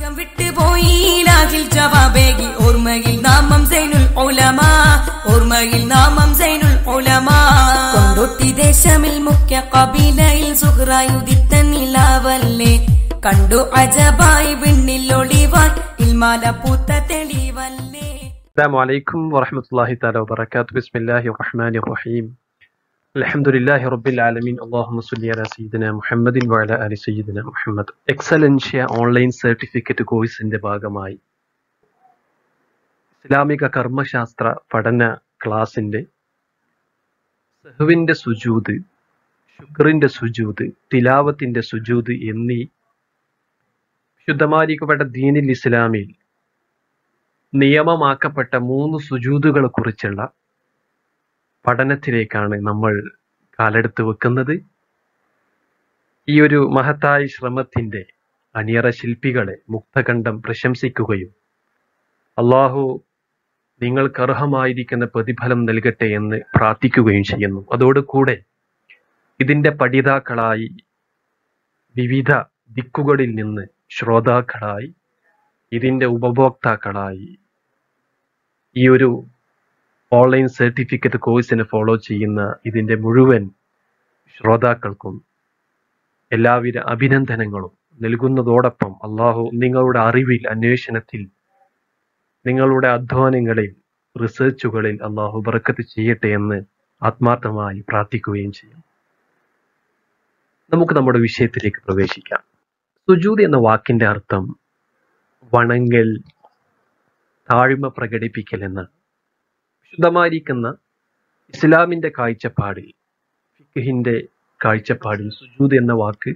ലോകം വിട്ടുപോയി ലാഹിൽ ജവാബേകി ഓർമ്മയിൽ നാമം സൈനുൽ ഉലമാ ഓർമ്മയിൽ നാമം സൈനുൽ ഉലമാ കൊണ്ടൊട്ടി ദേശമിൽ മുഖ്യ കബീലയിൽ സുഹ്റായുദിത്ത നിലാവല്ലേ കണ്ടു അജബായി വിണ്ണിൽ ഒളിവാൻ ഇൽമാല പൂത്ത തെളിവല്ലേ السلام عليكم ورحمة الله تعالى وبركاته بسم الله الرحمن الرحيم الحمد لله رب العالمين اللهم صل على سيدنا محمد وعلى آل سيدنا محمد എക്സലൻഷ്യ ഓൺലൈൻ സർട്ടിഫിക്കറ്റ് കോഴ്സിന്റെ ഭാഗമായി ഇസ്ലാമിക കർമ്മശാസ്ത്ര പഠന ക്ലാസിന്റെ സഹുവിന്റെ സുജൂദ് ശുക്രിന്റെ സുജൂദ് തിലാവത്തിന്റെ സുജൂദ് എന്നീ ശുദ്ധമായിരിക്കപ്പെട്ട ദീനിൽ ഇസ്ലാമിൽ നിയമമാക്കപ്പെട്ട മൂന്ന് സുജൂതുകളെ കുറിച്ചുള്ള പഠനത്തിലേക്കാണ് നമ്മൾ കാലെടുത്ത് വെക്കുന്നത് ഈ ഒരു മഹത്തായ ശ്രമത്തിന്റെ അണിയറ ശില്പികളെ മുക്തകണ്ഠം പ്രശംസിക്കുകയും അള്ളാഹു നിങ്ങൾക്ക് അർഹമായിരിക്കുന്ന പ്രതിഫലം നൽകട്ടെ എന്ന് പ്രാർത്ഥിക്കുകയും ചെയ്യുന്നു അതോടുകൂടെ ഇതിന്റെ പഠിതാക്കളായി വിവിധ ദിക്കുകളിൽ നിന്ന് ശ്രോതാക്കളായി ഇതിന്റെ ഉപഭോക്താക്കളായി ഈ ഒരു ഓൺലൈൻ സർട്ടിഫിക്കറ്റ് കോഴ്സിനെ ഫോളോ ചെയ്യുന്ന ഇതിന്റെ മുഴുവൻ ശ്രോതാക്കൾക്കും എല്ലാവിധ അഭിനന്ദനങ്ങളും നൽകുന്നതോടൊപ്പം അള്ളാഹു നിങ്ങളുടെ അറിവിൽ അന്വേഷണത്തിൽ നിങ്ങളുടെ അധ്വാനങ്ങളിൽ റിസർച്ചുകളിൽ അള്ളാഹു ബർക്കത്ത് ചെയ്യട്ടെ എന്ന് ആത്മാർത്ഥമായി പ്രാർത്ഥിക്കുകയും ചെയ്യും നമുക്ക് നമ്മുടെ വിഷയത്തിലേക്ക് പ്രവേശിക്കാം സുജൂദ് എന്ന വാക്കിന്റെ അർത്ഥം വണങ്ങൽ താഴ്മ പ്രകടിപ്പിക്കൽ എന്ന് ശുദ്ധമായിരിക്കുന്ന ഇസ്ലാമിന്റെ കാഴ്ചപ്പാടിൽ ഫിഖിന്റെ കാഴ്ചപ്പാടിൽ സുജൂദ് എന്ന വാക്ക്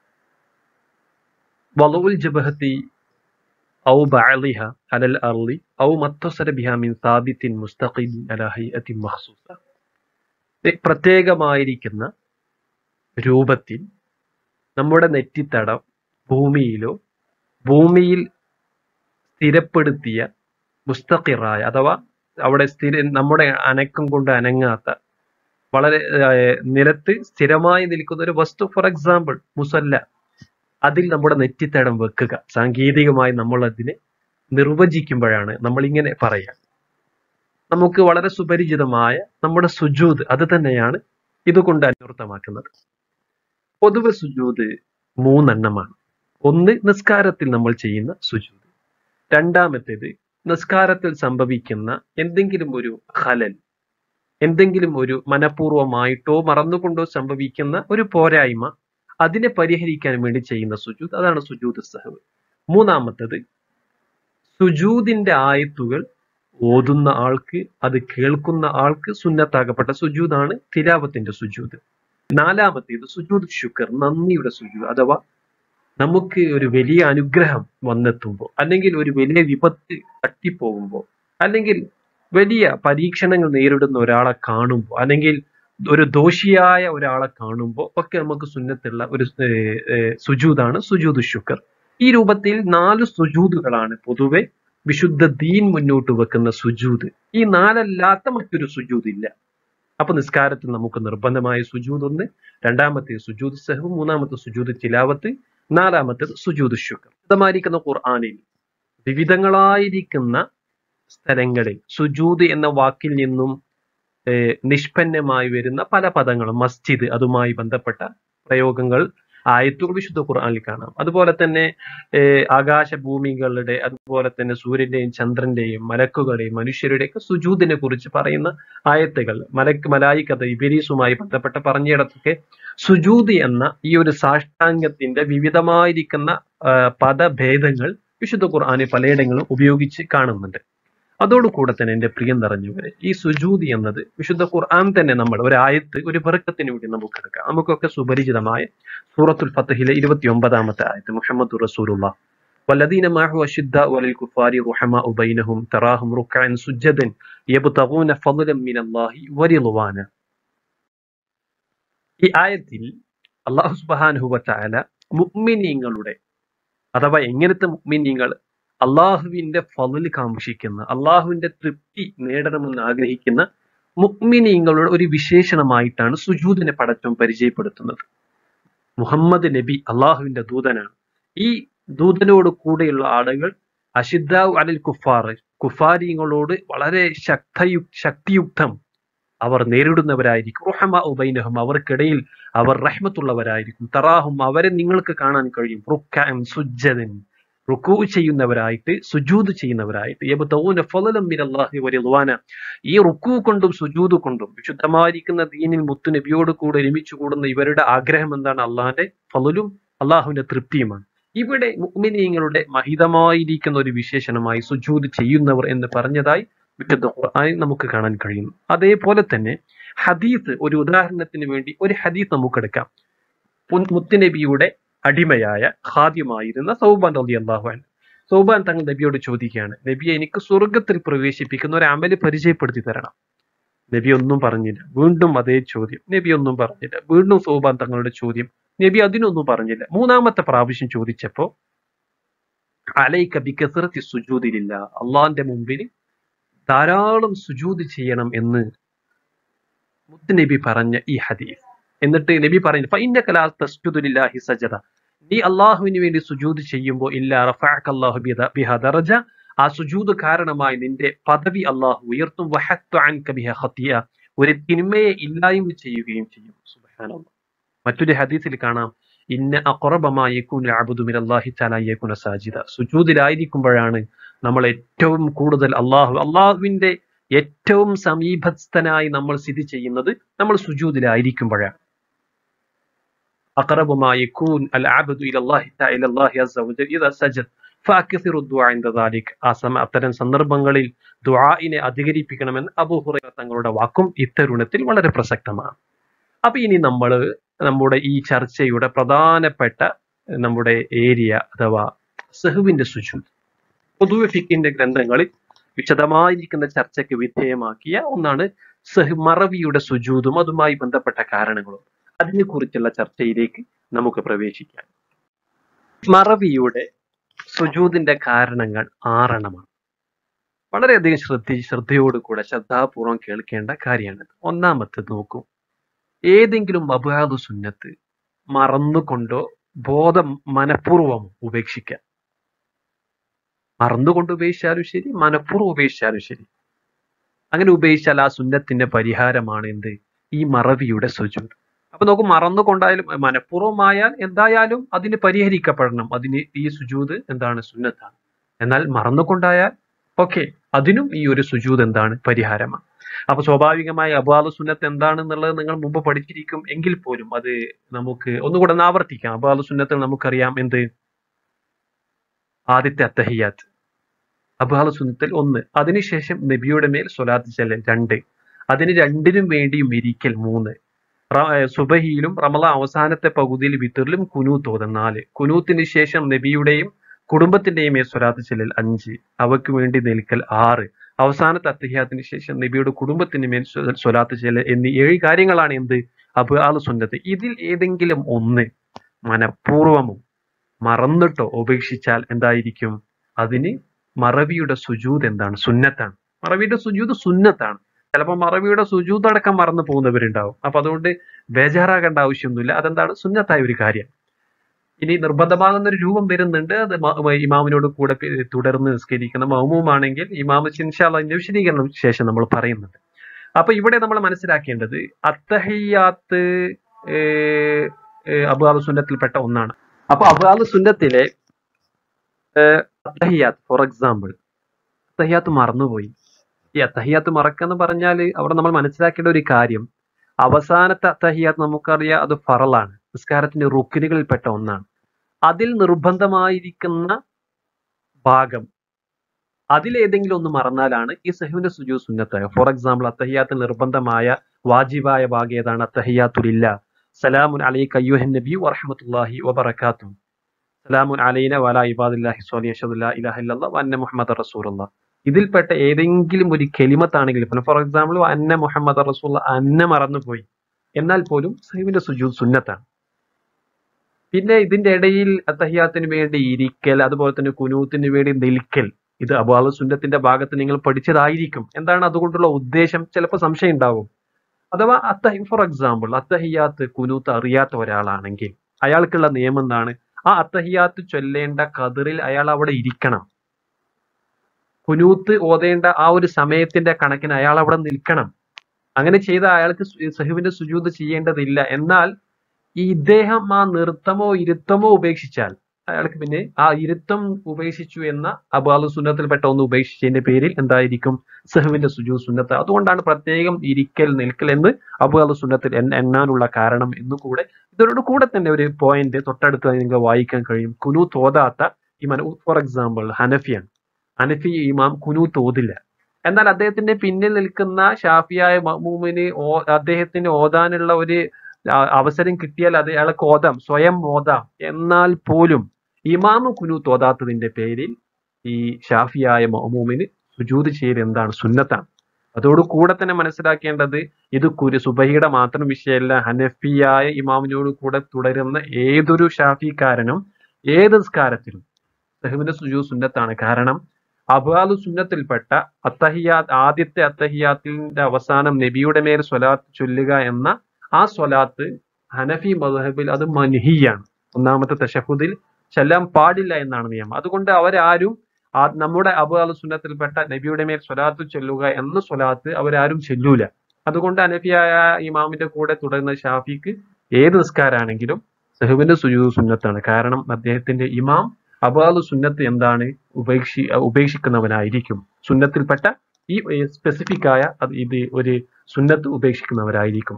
വലവുൽ ജബഹത്തി ഔ ബഅലിഹ അലൽ അർളി ഔ മത്തസര ബിഹ മിൻ സാബിത്തിൻ മുസ്തഖിൽ അല ഹൈഅത്തിൻ മഖ്സൂസ പ്രത്യേകമായിരിക്കുന്ന രൂപത്തിൽ നമ്മുടെ നെറ്റിത്തടം ഭൂമിയിലോ ഭൂമിയിൽ സ്ഥിരപ്പെടുത്തിയ മുസ്തഖിറായ അഥവാ അവിടെ സ്ഥിര നമ്മുടെ അനക്കം കൊണ്ട് അനങ്ങാത്ത വളരെ ഏർ, നിലത്ത് സ്ഥിരമായി നിൽക്കുന്ന ഒരു വസ്തു ഫോർ എക്സാമ്പിൾ മുസല്ല അതിൽ നമ്മുടെ നെറ്റിത്തടം വെക്കുക സാങ്കേതികമായി നമ്മൾ അതിനെ നിർവചിക്കുമ്പോഴാണ് നമ്മൾ ഇങ്ങനെ പറയാം നമുക്ക് വളരെ സുപരിചിതമായ നമ്മുടെ സുജൂദ് അത് തന്നെയാണ് ഇതുകൊണ്ട് അന്വർത്ഥമാക്കുന്നത് പൊതുവെ സുജൂദ് മൂന്നെണ്ണമാണ് ഒന്ന് നിസ്കാരത്തിൽ നമ്മൾ ചെയ്യുന്ന സുജൂദ് രണ്ടാമത്തേത് നിസ്കാരത്തിൽ സംഭവിക്കുന്ന എന്തെങ്കിലും ഒരു ഹലൽ എന്തെങ്കിലും ഒരു മനഃപൂർവമായിട്ടോ മറന്നുകൊണ്ടോ സംഭവിക്കുന്ന ഒരു പോരായ്മ അതിനെ പരിഹരിക്കാൻ വേണ്ടി ചെയ്യുന്ന സുജൂദ് അതാണ് സുജൂദ് സഹവ് മൂന്നാമത്തത് സുജൂദിന്റെ ആയത്തുകൾ ഓതുന്ന ആൾക്ക് അത് കേൾക്കുന്ന ആൾക്ക് സുന്നത്താകപ്പെട്ട സുജൂദാണ് തിലാവത്തിന്റെ സുജൂദ് നാലാമത്തേത് സുജൂദ് ശുക്ർ നന്ദിയുടെ സുജൂദ് അഥവാ നമുക്ക് ഒരു വലിയ അനുഗ്രഹം വന്നെത്തുമ്പോൾ അല്ലെങ്കിൽ ഒരു വലിയ വിപത്ത് തട്ടിപ്പോകുമ്പോൾ അല്ലെങ്കിൽ വലിയ പരീക്ഷണങ്ങൾ നേരിടുന്ന ഒരാളെ കാണുമ്പോൾ അല്ലെങ്കിൽ ഒരു ദോഷിയായ ഒരാളെ കാണുമ്പോൾ ഒക്കെ നമുക്ക് സുന്നത്തുള്ള ഒരു ഏർ, ഏർ, സുജൂദാണ് സുജൂദ് ശുക്ർ ഈ രൂപത്തിൽ നാല് സുജൂദുകളാണ് പൊതുവെ വിശുദ്ധ ദീൻ മുന്നോട്ട് വെക്കുന്ന സുജൂദ് ഈ നാലല്ലാത്ത മറ്റൊരു സുജൂദ് ഇല്ല അപ്പൊ നിസ്കാരത്തിൽ നമുക്ക് നിർബന്ധമായ സുജൂദ് ഒന്ന് രണ്ടാമത്തെ സുജൂദ് സഹു മൂന്നാമത്തെ സുജൂദ് തിലാവത്ത് നാലാമത്തേത് സുജൂദ് ശുക്ർ വിശദമായിരിക്കുന്ന ഖുർആനിൽ വിവിധങ്ങളായിരിക്കുന്ന സ്ഥലങ്ങളിൽ സുജൂദ് എന്ന വാക്കിൽ നിന്നും ഏർ, നിഷ്പന്നമായി വരുന്ന പല പദങ്ങളും മസ്ജിദ് അതുമായി ബന്ധപ്പെട്ട പ്രയോഗങ്ങൾ ആയത്തുകൾ വിശുദ്ധ ഖുർആനിൽ കാണാം അതുപോലെ തന്നെ ഏർ, ആകാശഭൂമികളുടെ അതുപോലെ തന്നെ സൂര്യന്റെയും ചന്ദ്രന്റെയും മലക്കുകളുടെയും മനുഷ്യരുടെയൊക്കെ സുജൂദിനെ കുറിച്ച് പറയുന്ന ആയത്തുകൾ മലക്ക് മലായിക്കഥ ഇബിരീസുമായി ബന്ധപ്പെട്ട പറഞ്ഞിടത്തൊക്കെ സുജൂദ് എന്ന ഈ ഒരു സാഷ്ടാംഗത്തിന്റെ വിവിധമായിരിക്കുന്ന ആ, പദഭേദങ്ങൾ വിശുദ്ധ ഖുർആാനിൽ പലയിടങ്ങളും ഉപയോഗിച്ച് കാണുന്നുണ്ട് അതോടുകൂടെ തന്നെ എന്റെ പ്രിയം നിറഞ്ഞവരെ ഈ സുജൂദി എന്നത് വിശുദ്ധ ഖുർആൻ തന്നെ നമ്മൾ ഒരു ആയത്ത് ഒരു ബർക്കത്തിന് വേണ്ടി നമുക്ക് എടുക്കാം നമുക്കൊക്കെ സുപരിചിതമായ സൂറത്തുൽ ഫത്തഹിലെ ഇരുപത്തി ഒമ്പതാമത്തെ ആയത്ത് മുഹമ്മദ് റസൂലുള്ള والذين معه أشداء وللكفار رحماء بينهم تراهم ركعا سجدا يبتغون فضلا من الله ورضوانا ഈ ആയത്തിൽ അള്ളാഹു സുബ്ഹാനഹു വതആല മുഅ്മിനീങ്ങളുടെ അഥവാ എങ്ങനത്തെ മുഅ്മിനീങ്ങൾ അള്ളാഹുവിന്റെ ഫضل കാക്ഷിക്കുന്ന അള്ളാഹുവിന്റെ തൃപ്തി നേടണമെന്ന് ആഗ്രഹിക്കുന്ന മുഅ്മിനീങ്ങളുടെ ഒരു വിശേഷണമായിട്ടാണ് സുജൂദിനെ പടച്ചവൻ പരിചയപ്പെടുത്തുന്നത് മുഹമ്മദ് നബി അള്ളാഹുവിന്റെ ദൂതനാണ് ഈ ദൂതനോട് കൂടെയുള്ള ആളുകൾ അഷിദ്ദാവ് അലിൽ കുഫാർ കുഫാരിങ്ങളോട് വളരെ ശക്തയു ശക്തിയുക്തം അവർ നേരിടുന്നവരായിരിക്കും റുഹമ ഉബൈനഹും അവർക്കിടയിൽ അവർ റഹ്മത്തുള്ളവരായിരിക്കും തറാഹും അവരെ നിങ്ങൾക്ക് കാണാൻ കഴിയും റുക്കാൻ സുജ്ജതൻ റുക്കൂ ചെയ്യുന്നവരായിട്ട് സുജൂദ് ചെയ്യുന്നവരായിട്ട് യബ്തഊന ഫളലൻ മിനല്ലാഹി വറിദ്വാന ഈ റുക്കൂ കൊണ്ടും സുജൂദ് കൊണ്ടും വിശുദ്ധമായിരിക്കുന്ന ദീനിൽ മുത്തുനബിയോട് കൂടെ ഒരുമിച്ച് കൂടുന്ന ഇവരുടെ ആഗ്രഹം എന്താണ് അള്ളാഹിന്റെ ഫലലും അള്ളാഹുവിന്റെ തൃപ്തിയുമാണ് ഇവിടെ മുഅ്മിനീങ്ങളുടെ മഹിതമായിരിക്കുന്ന ഒരു വിശേഷണമായി സുജൂദ് ചെയ്യുന്നവർ എന്ന് പറഞ്ഞതായി വിശുദ്ധ ഖുർആനിൽ നമുക്ക് കാണാൻ കഴിയുന്നു അതേപോലെ തന്നെ ഹദീസ് ഒരു ഉദാഹരണത്തിന് വേണ്ടി ഒരു ഹദീസ് നമുക്കെടുക്കാം മുൻ- മുത്തുനബിയുടെ അടിമയായ ഖാദ്യമായിരുന്ന സൗബാൻ റളി അള്ളാഹു സൗബാൻ തങ്ങൾ നബിയോട് ചോദിക്കുകയാണ് നബിയെ എനിക്ക് സ്വർഗത്തിൽ പ്രവേശിപ്പിക്കുന്ന ഒരു അമല് പരിചയപ്പെടുത്തി തരണം നബി ഒന്നും പറഞ്ഞില്ല വീണ്ടും അതേ ചോദ്യം നബി ഒന്നും പറഞ്ഞില്ല വീണ്ടും സൗബാൻ തങ്ങളുടെ ചോദ്യം നബി അതിനൊന്നും പറഞ്ഞില്ല മൂന്നാമത്തെ പ്രാവശ്യം ചോദിച്ചപ്പോ അലൈക ബികസറത്തി സുജൂദിലില്ല അള്ളാന്റെ മുമ്പിൽ ധാരാളം സുജൂദ് ചെയ്യണം എന്ന് മുത്തുനബി പറഞ്ഞ ഈ ഹദീസ് എന്നിട്ട് നബി പറഞ്ഞു ഫഇന്നക ലാ തസ്ജുദു ലില്ലാഹി സജദ നീ അള്ളാഹുവിന് വേണ്ടി സുജൂദ് ചെയ്യുമ്പോൾ ഇല്ല റഫഅക അല്ലാഹു ബിദ- ബിഹാ ദറജ ആ സുജൂദ് കാരണമായി നിന്റെ പദവി അള്ളാഹു ഉയർത്തും വഹത്തു അൻക ബിഹ ഖതിയ ഒരു തിന്മയെ ഇല്ലായ്മ ചെയ്യുകയും ചെയ്യും സുബ്ഹാനല്ലാഹ് മറ്റൊരു ഹദീസിൽ കാണാം ഇന്ന അഖറബമാ യകൂനു അബ്ദു മിനല്ലാഹി തആല യകൂന സാജിദ സുജൂദിലായിരിക്കുമ്പോഴാണ് നമ്മൾ ഏറ്റവും കൂടുതൽ അള്ളാഹു അള്ളാഹുവിന്റെ ഏറ്റവും സമീപസ്ഥനായി നമ്മൾ സ്ഥിതി ചെയ്യുന്നത് നമ്മൾ സുജൂദിലായിരിക്കുമ്പോഴാണ് أقرب ما يكون العبد إلى الله تعالى إلى الله عز وجل إذا سجد فأكثر الدعاء عند ذلك ആ സമ അത്തരം സന്ദർഭങ്ങളിൽ ദുആഇനെ അധികരിപ്പിക്കണമെന്ന് അബൂ ഹുറൈറ തങ്ങളുടെ വാക്കും ഇത്തരുണത്തിൽ വളരെ പ്രസക്തമാണ് അപ്പൊ ഇനി നമ്മൾ നമ്മുടെ ഈ ചർച്ചയുടെ പ്രധാനപ്പെട്ട നമ്മുടെ ഏരിയ അഥവാ സെഹുവിന്റെ സുജൂദ് പൊതുവെ ഫിക്കിന്റെ ഗ്രന്ഥങ്ങളിൽ വിശദമായിരിക്കുന്ന ചർച്ചയ്ക്ക് വിധേയമാക്കിയ ഒന്നാണ് സെഹ് മറവിയുടെ സുജൂദും അതുമായി ബന്ധപ്പെട്ട കാരണങ്ങളും അതിനെക്കുറിച്ചുള്ള ചർച്ചയിലേക്ക് നമുക്ക് പ്രവേശിക്കാം മറവിയുടെ സുജൂദിന്റെ കാരണങ്ങൾ ആറെണ്ണമാണ് വളരെയധികം ശ്രദ്ധ ശ്രദ്ധയോടുകൂടെ ശ്രദ്ധാപൂർവം കേൾക്കേണ്ട കാര്യമാണ് ഒന്നാമത്തെ നോക്കൂ ഏതെങ്കിലും അബാദു സുന്നത്ത് മറന്നുകൊണ്ടോ ബോധം മനഃപൂർവ്വം ഉപേക്ഷിക്കുക മറന്നുകൊണ്ട് ഉപേക്ഷിച്ചാലും ശരി മനഃപൂർവ്വം ഉപേക്ഷിച്ചാലും ശരി അങ്ങനെ ഉപേക്ഷിച്ചാൽ ആ സുന്നത്തിന്റെ പരിഹാരമാണ് എന്ത് ഈ മറവിയുടെ സുജൂദ് അപ്പൊ നമുക്ക് മറന്നുകൊണ്ടായാലും മനഃപൂർവ്വമായാൽ എന്തായാലും അതിന് പരിഹരിക്കപ്പെടണം അതിന് ഈ സുജൂദ് എന്താണ് സുന്നത്താണ് എന്നാൽ മറന്നുകൊണ്ടായാൽ ഓക്കെ അതിനും ഈ ഒരു സുജൂദ് എന്താണ് പരിഹാരമാണ് അപ്പൊ സ്വാഭാവികമായി അബാദ് സുന്നത്ത് എന്താണെന്നുള്ളത് നിങ്ങൾ മുമ്പ് പഠിച്ചിരിക്കും എങ്കിൽ പോലും അത് നമുക്ക് ഒന്നുകൂടെ ഒന്ന് ആവർത്തിക്കാം അബാദ് സുന്നത്തിൽ നമുക്കറിയാം എന്ത് ആദ്യത്തെ അത്തഹിയാത്ത് അബാദ് സുന്നത്തിൽ ഒന്ന് അതിനുശേഷം നബിയുടെ മേൽ സ്വലാത്ത് ചെല്ലൽ രണ്ട് അതിന് രണ്ടിനും വേണ്ടിയും ഇരിക്കൽ മൂന്ന് റ- ഏർ സുബഹിയിലും റമള അവസാനത്തെ പകുതിയിൽ വിത്തറിലും കുനൂത്ത് ഓതൽ നാല് കുനൂത്തിന് ശേഷം നബിയുടെയും കുടുംബത്തിന്റെയും മേൽ സ്വലാത്ത് ചെല്ലൽ അഞ്ച് അവയ്ക്ക് വേണ്ടി നിൽക്കൽ ആറ് അവസാനത്തെ അത്തഹിയാത്തിന് ശേഷം നബിയുടെ കുടുംബത്തിന് മേൽ സ്വ- സ്വലാത്ത് ചെല്ലൽ എന്നീ ഏഴ് കാര്യങ്ങളാണ് എന്ത് അബാൽ സുന്നത്ത് ഇതിൽ ഏതെങ്കിലും ഒന്ന് മനഃപൂർവമോ മറന്നിട്ടോ ഉപേക്ഷിച്ചാൽ എന്തായിരിക്കും അതിന് മറവിയുടെ സുജൂദ് എന്താണ് സുന്നത്താണ് മറവിയുടെ സുജൂദ് സുന്നത്താണ് ചിലപ്പോൾ മറവിയുടെ സുജൂദ് അടക്കം മറന്നു പോകുന്നവരുണ്ടാവും അപ്പൊ അതുകൊണ്ട് ബേജാറാകേണ്ട ആവശ്യമൊന്നുമില്ല അതെന്താണ് സുന്നത്തായ ഒരു കാര്യം ഇനി നിർബന്ധമാകുന്ന ഒരു രൂപം വരുന്നുണ്ട് അത് മ- മ- ഇമാമിനോട് കൂടെ പി- തുടർന്ന് നിസ്കരിക്കുന്ന മൗമുമാണെങ്കിൽ ഇമാമ് ഇൻഷാല്ല അതിന്റെ വിശദീകരണം ശേഷം നമ്മൾ പറയുന്നുണ്ട് അപ്പൊ ഇവിടെ നമ്മൾ മനസ്സിലാക്കേണ്ടത് അത്തഹിയാത്ത് അബുദാബ് സുന്നത്തിൽപ്പെട്ട ഒന്നാണ് അപ്പൊ അബുദാബ് സുന്നത്തിലെ അത്തഹിയാത്ത് ഫോർ എക്സാമ്പിൾ അത്തഹിയാത്ത് മറന്നുപോയി ഈ അത്തഹിയാത്ത് മറക്കെന്ന് പറഞ്ഞാൽ അവിടെ നമ്മൾ മനസ്സിലാക്കേണ്ട ഒരു കാര്യം അവസാനത്തെ അത്തഹിയാത്ത് നമുക്കറിയാം അത് ഫറലാണ് നിസ്കാരത്തിന്റെ റുക്കിനുകളിൽപ്പെട്ട ഒന്നാണ് അതിൽ നിർബന്ധമായിരിക്കുന്ന ഭാഗം അതിലേതെങ്കിലും ഒന്ന് മറന്നാലാണ് ഈ സഹുവിന്റെ സുജു സുന്നത്തായ ഫോർ എക്സാമ്പിൾ അത്തഹിയാത്തിൽ നിർബന്ധമായ വാജിബായ ഭാഗം ഏതാണ് അത്തഹിയാത്തുലില്ല സലാമുൻ അലൈക അയ്യുഹൻ നബി വറഹ്മത്തുള്ളാഹി വബറകാതുഹു സലാമുൻ അലൈന വല ഇബാദില്ലാഹി സ്വാലി അഷദുല്ലാ ഇലാഹ ഇല്ലല്ലാഹ് വഅന്ന മുഹമ്മദ് റസൂലുള്ളാഹ് ഇതിൽപ്പെട്ട ഏതെങ്കിലും ഒരു കെലിമത്താണെങ്കിൽ ഇപ്പൊ ഫോർ എക്സാമ്പിൾ അന്ന മുഹമ്മദ് റസൂൽ അന്ന മറന്നുപോയി എന്നാൽ പോലും സഹീബിന്റെ സുജൂദ് സുന്നത്താണ് പിന്നെ ഇതിന്റെ ഇടയിൽ അത്തഹിയാത്തിന് വേണ്ടി ഇരിക്കൽ അതുപോലെ തന്നെ കുനൂത്തിന് വേണ്ടി നിൽക്കൽ ഇത് അബാല സുന്നത്തിന്റെ ഭാഗത്ത് നിങ്ങൾ പഠിച്ചതായിരിക്കും എന്താണ് അതുകൊണ്ടുള്ള ഉദ്ദേശം ചിലപ്പോൾ സംശയം ഉണ്ടാവും അഥവാ അത്തഹി ഫോർ എക്സാമ്പിൾ അത്തഹിയാത്ത് കുനൂത്ത് അറിയാത്ത ഒരാളാണെങ്കിൽ അയാൾക്കുള്ള നിയമം എന്താണ് ആ അത്തഹിയാത്ത് ചൊല്ലേണ്ട കതിറിൽ അയാൾ അവിടെ ഇരിക്കണം കുനൂത്ത് ഓതേണ്ട ആ ഒരു സമയത്തിന്റെ കണക്കിന് അയാൾ അവിടെ നിൽക്കണം അങ്ങനെ ചെയ്ത അയാൾക്ക് സു- സഹുവിന്റെ സുജൂത് ചെയ്യേണ്ടതില്ല എന്നാൽ ഈ ഇദ്ദേഹം ആ നൃത്തമോ ഇരുത്തമോ ഉപേക്ഷിച്ചാൽ അയാൾക്ക് പിന്നെ ആ ഇരുത്തം ഉപേക്ഷിച്ചു എന്ന അബാലു സുന്നത്തിൽപ്പെട്ട ഒന്ന് ഉപേക്ഷിച്ചതിന്റെ പേരിൽ എന്തായിരിക്കും സഹുവിന്റെ സുജൂ സുന്നത്ത് അതുകൊണ്ടാണ് പ്രത്യേകം ഇരിക്കൽ നിൽക്കൽ എന്ന് അബുഅൽ സുന്നത്തിൽ എണ്ണ- എണ്ണാനുള്ള കാരണം എന്ന് കൂടെ ഇതോട് കൂടെ തന്നെ ഒരു പോയിന്റ് തൊട്ടടുത്ത് നിങ്ങൾക്ക് വായിക്കാൻ കഴിയും കുനു തോതാത്ത ഇമാൻ ഫോർ എക്സാമ്പിൾ ഹനഫിയാണ് ഹനഫി ഇമാം കുനു തോതില്ല എന്നാൽ അദ്ദേഹത്തിന്റെ പിന്നിൽ നിൽക്കുന്ന ഷാഫിയായ മഹ്മൂമിന് ഓ- അദ്ദേഹത്തിന് ഓതാനുള്ള ഒരു ആ, അവസരം കിട്ടിയാൽ അത് അയാൾക്ക് ഓതാം സ്വയം ഓതാം എന്നാൽ പോലും ഇമാമ് കുനു തോതാത്തതിന്റെ പേരിൽ ഈ ഷാഫിയായ മഹ്മൂമിന് സുജൂത് ചെയ്യൽ എന്താണ് സുന്നത്താണ് അതോട് കൂടെ തന്നെ മനസ്സിലാക്കേണ്ടത് ഇത് കുരു സുബഹിയുടെ മാത്രം വിഷയമല്ല ഹനഫിയായ ഇമാമിനോട് കൂടെ തുടരുന്ന ഏതൊരു ഷാഫിക്കാരനും ഏത് നിസ്കാരത്തിലും സഹുവിന്റെ സുജൂ സുന്നത്താണ് കാരണം അബാലു സുന്നത്തിൽപ്പെട്ട അത്തഹിയാത്ത് ആദ്യത്തെ അത്തഹിയാത്തിന്റെ അവസാനം നബിയുടെ മേൽ സ്വലാത്ത് ചൊല്ലുക എന്ന ആ സ്വലാത്ത് ഹനഫി മദ്ഹബിൽ അത് മൻഹിയാണ് ഒന്നാമത്തെ തഷഹുദിൽ ചെല്ലാൻ പാടില്ല എന്നാണ് നിയമം അതുകൊണ്ട് അവരാരും ആ നമ്മുടെ അബാലു സുന്നത്തിൽപ്പെട്ട നബിയുടെ മേൽ സ്വലാത്ത് ചൊല്ലുക എന്ന സ്വലാത്ത് അവരാരും ചൊല്ലൂല അതുകൊണ്ട് ഹനഫിയായ ഇമാമിന്റെ കൂടെ തുടരുന്ന ഷാഫിക്ക് ഏത് നിസ്കാരാണെങ്കിലും സഹുവിന്റെ സുജൂ സുന്നത്താണ് കാരണം അദ്ദേഹത്തിന്റെ ഇമാം അബാലു സുന്നത്ത് എന്താണ് ഉപേക്ഷി ഉപേക്ഷിക്കുന്നവനായിരിക്കും സുന്നത്തിൽപ്പെട്ട ഈ സ്പെസിഫിക് ആയ അത് ഇത് ഒരു സുന്നത്ത് ഉപേക്ഷിക്കുന്നവരായിരിക്കും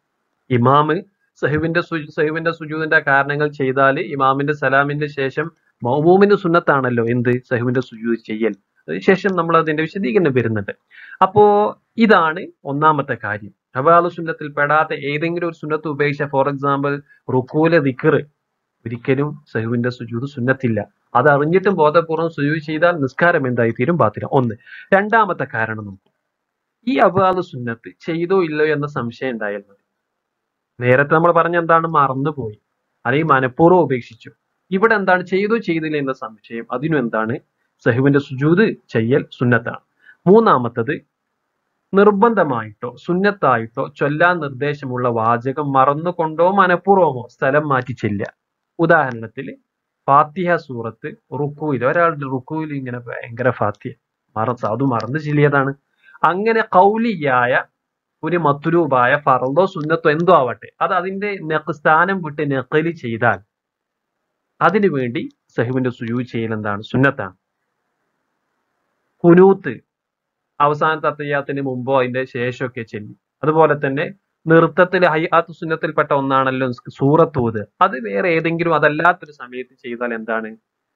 ഇമാമ് സഹുവിന്റെ സു- സഹുവിന്റെ സുജൂദിന്റെ കാരണങ്ങൾ ചെയ്താൽ ഇമാമിന്റെ സലാമിന്റെ ശേഷം മൗമൂമിന്റെ സുന്നത്താണല്ലോ എന്ത് സഹുവിന്റെ സുജൂദ് ചെയ്യൽ അതിനുശേഷം നമ്മൾ അതിന്റെ വിശദീകരണം വരുന്നുണ്ട് അപ്പോ ഇതാണ് ഒന്നാമത്തെ കാര്യം ഹവാലു സുന്നത്തിൽ പെടാത്ത ഏതെങ്കിലും ഒരു സുന്നത്ത് ഉപേക്ഷിച്ച ഫോർ എക്സാമ്പിൾ റുക്കൂല ദിക്കറ് ഒരിക്കലും സഹുവിന്റെ സുജൂദ് സുന്നത്തില്ല അത് അറിഞ്ഞിട്ടും ബോധപൂർവ്വം സുജൂദ് ചെയ്താൽ നിസ്കാരം എന്തായി തീരും ബാത്തില ഒന്ന് രണ്ടാമത്തെ കാരണം നോക്കൂ ഈ അബാദ് സുന്നത്ത് ചെയ്തോ ഇല്ലയോ എന്ന സംശയം ഉണ്ടായാൽ മതി നേരത്തെ നമ്മൾ പറഞ്ഞ എന്താണ് മറന്നുപോയി അല്ലെങ്കിൽ മനഃപൂർവ്വം ഉപേക്ഷിച്ചു ഇവിടെ എന്താണ് ചെയ്തോ ചെയ്തില്ല എന്ന സംശയം അതിനും എന്താണ് സഹുവിന്റെ സുജൂദ് ചെയ്യൽ സുന്നത്താണ് മൂന്നാമത്തത് നിർബന്ധമായിട്ടോ സുന്നത്തായിട്ടോ ചൊല്ലാൻ നിർദ്ദേശമുള്ള വാചകം മറന്നുകൊണ്ടോ മനഃപൂർവ്വമോ സ്ഥലം മാറ്റി ചെല്ലുക ഉദാഹരണത്തിൽ ഫാത്തിഹ സൂറത്ത് റുക്കുയിൽ ഒരാളുടെ റുക്കുയിൽ ഇങ്ങനെ ഭയങ്കര ഫാത്തിഹ മറ അത് മറന്നു ചെല്ലിയതാണ് അങ്ങനെ കൗലിയായ ഒരു മത്തുരൂപായ ഫറദോ സുന്നത്തോ എന്തോ ആവട്ടെ അത് അതിന്റെ നെക്ക് സ്ഥാനം വിട്ട് നെക്കലി ചെയ്താൽ അതിനു വേണ്ടി സഹുവിന്റെ സുജൂ ചെയ്യൽ എന്താണ് സുന്നത്താണ് കുനൂത്ത് അവസാനത്തെ അത്തയ്യാത്തിന് മുമ്പോ അതിന്റെ ശേഷമൊക്കെ ചെല്ലി അതുപോലെ തന്നെ നൃത്തത്തിൽ ഹയ്യാത്ത് സുന്നത്തിൽപ്പെട്ട ഒന്നാണല്ലോ നിസ്ക- സൂറത്ത് ഓത് അത് വേറെ ഏതെങ്കിലും അതല്ലാത്തൊരു സമയത്ത് ചെയ്താൽ എന്താണ്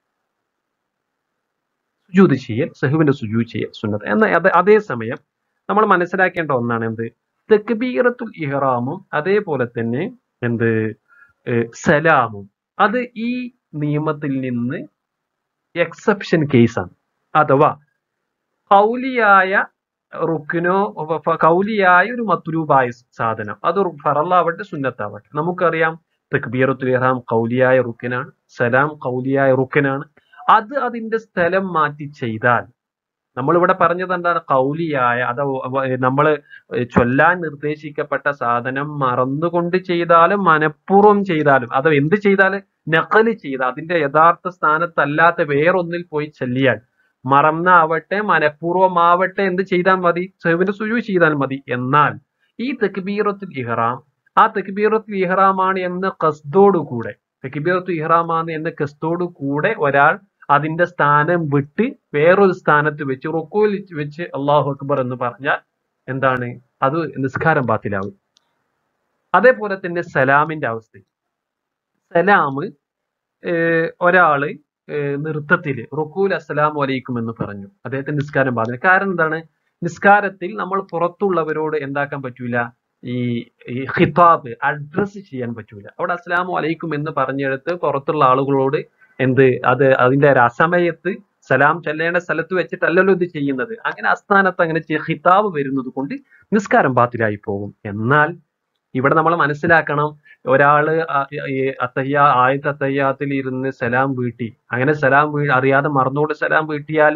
സുജൂത് ചെയ്യൽ സഹുവിന്റെ സുജൂ ചെയ്യൽ സുന്നത്ത് എന്നാൽ അത് അതേസമയം നമ്മൾ മനസ്സിലാക്കേണ്ട ഒന്നാണ് എന്ത് തെക്ബീറത്തുൽ ഇഹ്റാമും അതേപോലെ തന്നെ എന്ത് ഏഹ് സലാമും അത് ഈ നിയമത്തിൽ നിന്ന് എക്സെപ്ഷൻ കേസാണ് അഥവാ കൗലിയായ റുക്കിനോ ഫ- കൗലിയായ ഒരു മത്തുരൂപായ സാധനം അത് റു- ഫറലാവട്ടെ സുന്നത്താവട്ടെ നമുക്കറിയാം തക്ബീറത്തുൽ ഇഹ്റാം കൗലിയായ റുക്കിനാണ് സലാം കൗലിയായ റുക്കിനാണ് അത് അതിന്റെ സ്ഥലം മാറ്റി ചെയ്താൽ നമ്മൾ ഇവിടെ പറഞ്ഞത് എന്താണ് കൗലിയായ അത് നമ്മൾ ചൊല്ലാൻ നിർദ്ദേശിക്കപ്പെട്ട സാധനം മറന്നുകൊണ്ട് ചെയ്താലും മനഃപൂർവ്വം ചെയ്താലും അത് എന്ത് ചെയ്താലും നഖല് ചെയ്ത അതിന്റെ യഥാർത്ഥ സ്ഥാനത്തല്ലാത്ത വേറൊന്നിൽ പോയി ചെല്ലിയാൽ മറന്നാവട്ടെ മനഃപൂർവ്വമാവട്ടെ എന്ത് ചെയ്താൽ മതി സഹുവിന്റെ സുജു ചെയ്താൽ മതി എന്നാൽ ഈ തെക്ബീറത്തുൽ ഇഹ്റാം ആ തെക്ബീറത്തുൽ ഇഹ്റാമാണ് എന്ന കസ്തോടു കൂടെ തെക്ബീറത്തുൽ ഇഹ്റാമാണ് എന്ന കസ്തോടു കൂടെ ഒരാൾ അതിന്റെ സ്ഥാനം വിട്ട് വേറൊരു സ്ഥാനത്ത് വെച്ച് റുക്കുവിൽ വെച്ച് അള്ളാഹു അക്ബർ എന്ന് പറഞ്ഞാൽ എന്താണ് അത് നിസ്കാരം ബാത്തിലാവും അതേപോലെ തന്നെ സലാമിന്റെ അവസ്ഥ സലാം ഏഹ് ഒരാള് ഏഹ് നൃത്തത്തില് റുക്കൂൽ അസ്സലാമു അലൈക്കും എന്ന് പറഞ്ഞു അദ്ദേഹത്തിന്റെ നിസ്കാരം ബാധില്ല കാരണം എന്താണ് നിസ്കാരത്തിൽ നമ്മൾ പുറത്തുള്ളവരോട് എന്താക്കാൻ പറ്റൂല ഈ ഈ ഖിതാബ് അഡ്രസ് ചെയ്യാൻ പറ്റൂല അവിടെ അസ്സലാമു അലൈക്കും എന്ന് പറഞ്ഞെടുത്ത് പുറത്തുള്ള ആളുകളോട് എന്ത് അത് അതിന്റെ ഒരു അസമയത്ത് സലാം ചെല്ലേണ്ട സ്ഥലത്ത് വെച്ചിട്ടല്ലല്ലോ ഇത് ചെയ്യുന്നത് അങ്ങനെ അസ്ഥാനത്ത് അങ്ങനെ ചെയ്യ- ഖിതാബ് വരുന്നത് കൊണ്ട് നിസ്കാരം ബാത്തിലായി പോകും എന്നാൽ ഇവിടെ നമ്മൾ മനസ്സിലാക്കണം ഒരാള് ആ- ഈ അത്തയ്യ ആയത്ത് അത്തയ്യാത്തിൽ ഇരുന്ന് സലാം വീട്ടി അങ്ങനെ സലാം വീ അറിയാതെ മറന്നുകൊണ്ട് സലാം വീട്ടിയാല്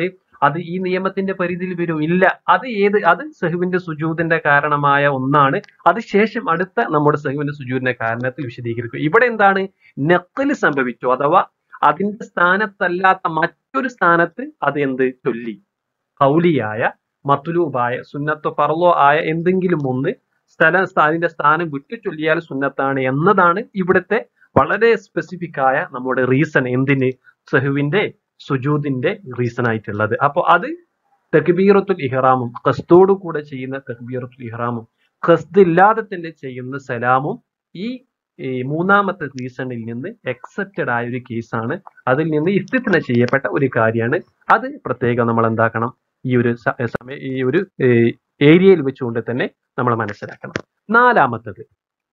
അത് ഈ നിയമത്തിന്റെ പരിധിയിൽ വരും ഇല്ല അത് ഏത് അത് സഹുവിന്റെ സുജൂദിന്റെ കാരണമായ ഒന്നാണ് അത് ശേഷം അടുത്ത നമ്മുടെ സഹുവിന്റെ സുജൂദിന്റെ കാരണത്തിൽ വിശദീകരിക്കും ഇവിടെ എന്താണ് നക്കല് സംഭവിച്ചു അഥവാ അതിന്റെ സ്ഥാനത്തല്ലാത്ത മറ്റൊരു സ്ഥാനത്ത് അത് എന്ത് ചൊല്ലി കൗലിയായ മത്തുലൂബായ സുന്നത്തോ ഫർലോ ആയ എന്തെങ്കിലും ഒന്ന് സ്ഥലം അതിന്റെ സ്ഥാനം വിട്ടു ചൊല്ലിയാൽ സുന്നത്താണ് എന്നതാണ് ഇവിടുത്തെ വളരെ സ്പെസിഫിക് ആയ നമ്മുടെ റീസൺ എന്തിന് സഹുവിന്റെ സുജൂദിന്റെ റീസൺ ആയിട്ടുള്ളത് അപ്പൊ അത് തക്ബീറത്തുൽ ഇഹ്റാമും ഖസ്തോടു കൂടെ ചെയ്യുന്ന തക്ബീറത്തുൽ ഇഹ്റാമും ഖസ്ദ് ഇല്ലാതെ തന്നെ ചെയ്യുന്ന സലാമും ഈ ഈ മൂന്നാമത്തെ റീസണിൽ നിന്ന് എക്സെപ്റ്റഡ് ആയ ഒരു കേസാണ് അതിൽ നിന്ന് ഇസ്തിത്ന ചെയ്യപ്പെട്ട ഒരു കാര്യമാണ് അത് പ്രത്യേകം നമ്മൾ എന്താക്കണം ഈ ഒരു സ- സമയ ഈ ഒരു ഏരിയയിൽ വെച്ചുകൊണ്ട് തന്നെ നമ്മൾ മനസ്സിലാക്കണം നാലാമത്തത്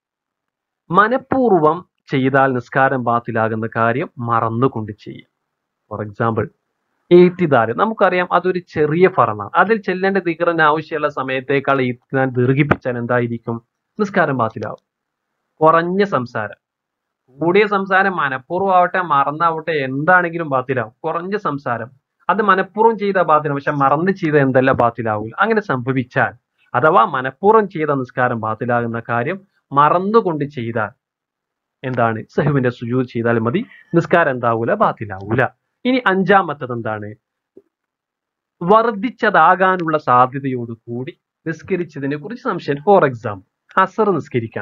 മനഃപൂർവം ചെയ്താൽ നിസ്കാരം ബാത്തിലാകുന്ന കാര്യം മറന്നുകൊണ്ട് ചെയ്യുക ഫോർ എക്സാമ്പിൾ എയ്ത്തിദാര് നമുക്കറിയാം അതൊരു ചെറിയ ഫറമാണ് അതിൽ ചെല്ലേണ്ട ദിക്കറിന് ആവശ്യമുള്ള സമയത്തേക്കാൾ എയ്ത്തിദാൻ ദീർഘിപ്പിച്ചാൽ എന്തായിരിക്കും നിസ്കാരം ബാത്തിലാവും കുറഞ്ഞ സംസാരം കൂടിയ സംസാരം മനഃപൂർവ്വം ആവട്ടെ മറന്നാവട്ടെ എന്താണെങ്കിലും ബാത്തിലാവും കുറഞ്ഞ സംസാരം അത് മനഃപൂർവ്വം ചെയ്ത ബാത്തിലാവും പക്ഷെ മറന്ന് ചെയ്ത എന്തല്ല ബാത്തിലാവൂല അങ്ങനെ സംഭവിച്ചാൽ അഥവാ മനഃപൂർവ്വം ചെയ്ത നിസ്കാരം ബാത്തിലാകുന്ന കാര്യം മറന്നുകൊണ്ട് ചെയ്താൽ എന്താണ് സഹുവിന്റെ സുജൂദ് ചെയ്താൽ മതി നിസ്കാരം എന്താവൂല ബാത്തിലാവൂല ഇനി അഞ്ചാമത്തത് എന്താണ് വർദ്ധിച്ചതാകാനുള്ള സാധ്യതയോട് കൂടി നിസ്കരിച്ചതിനെ കുറിച്ച് സംശയം ഫോർ എക്സാമ്പിൾ അസർ നിസ്കരിക്കാം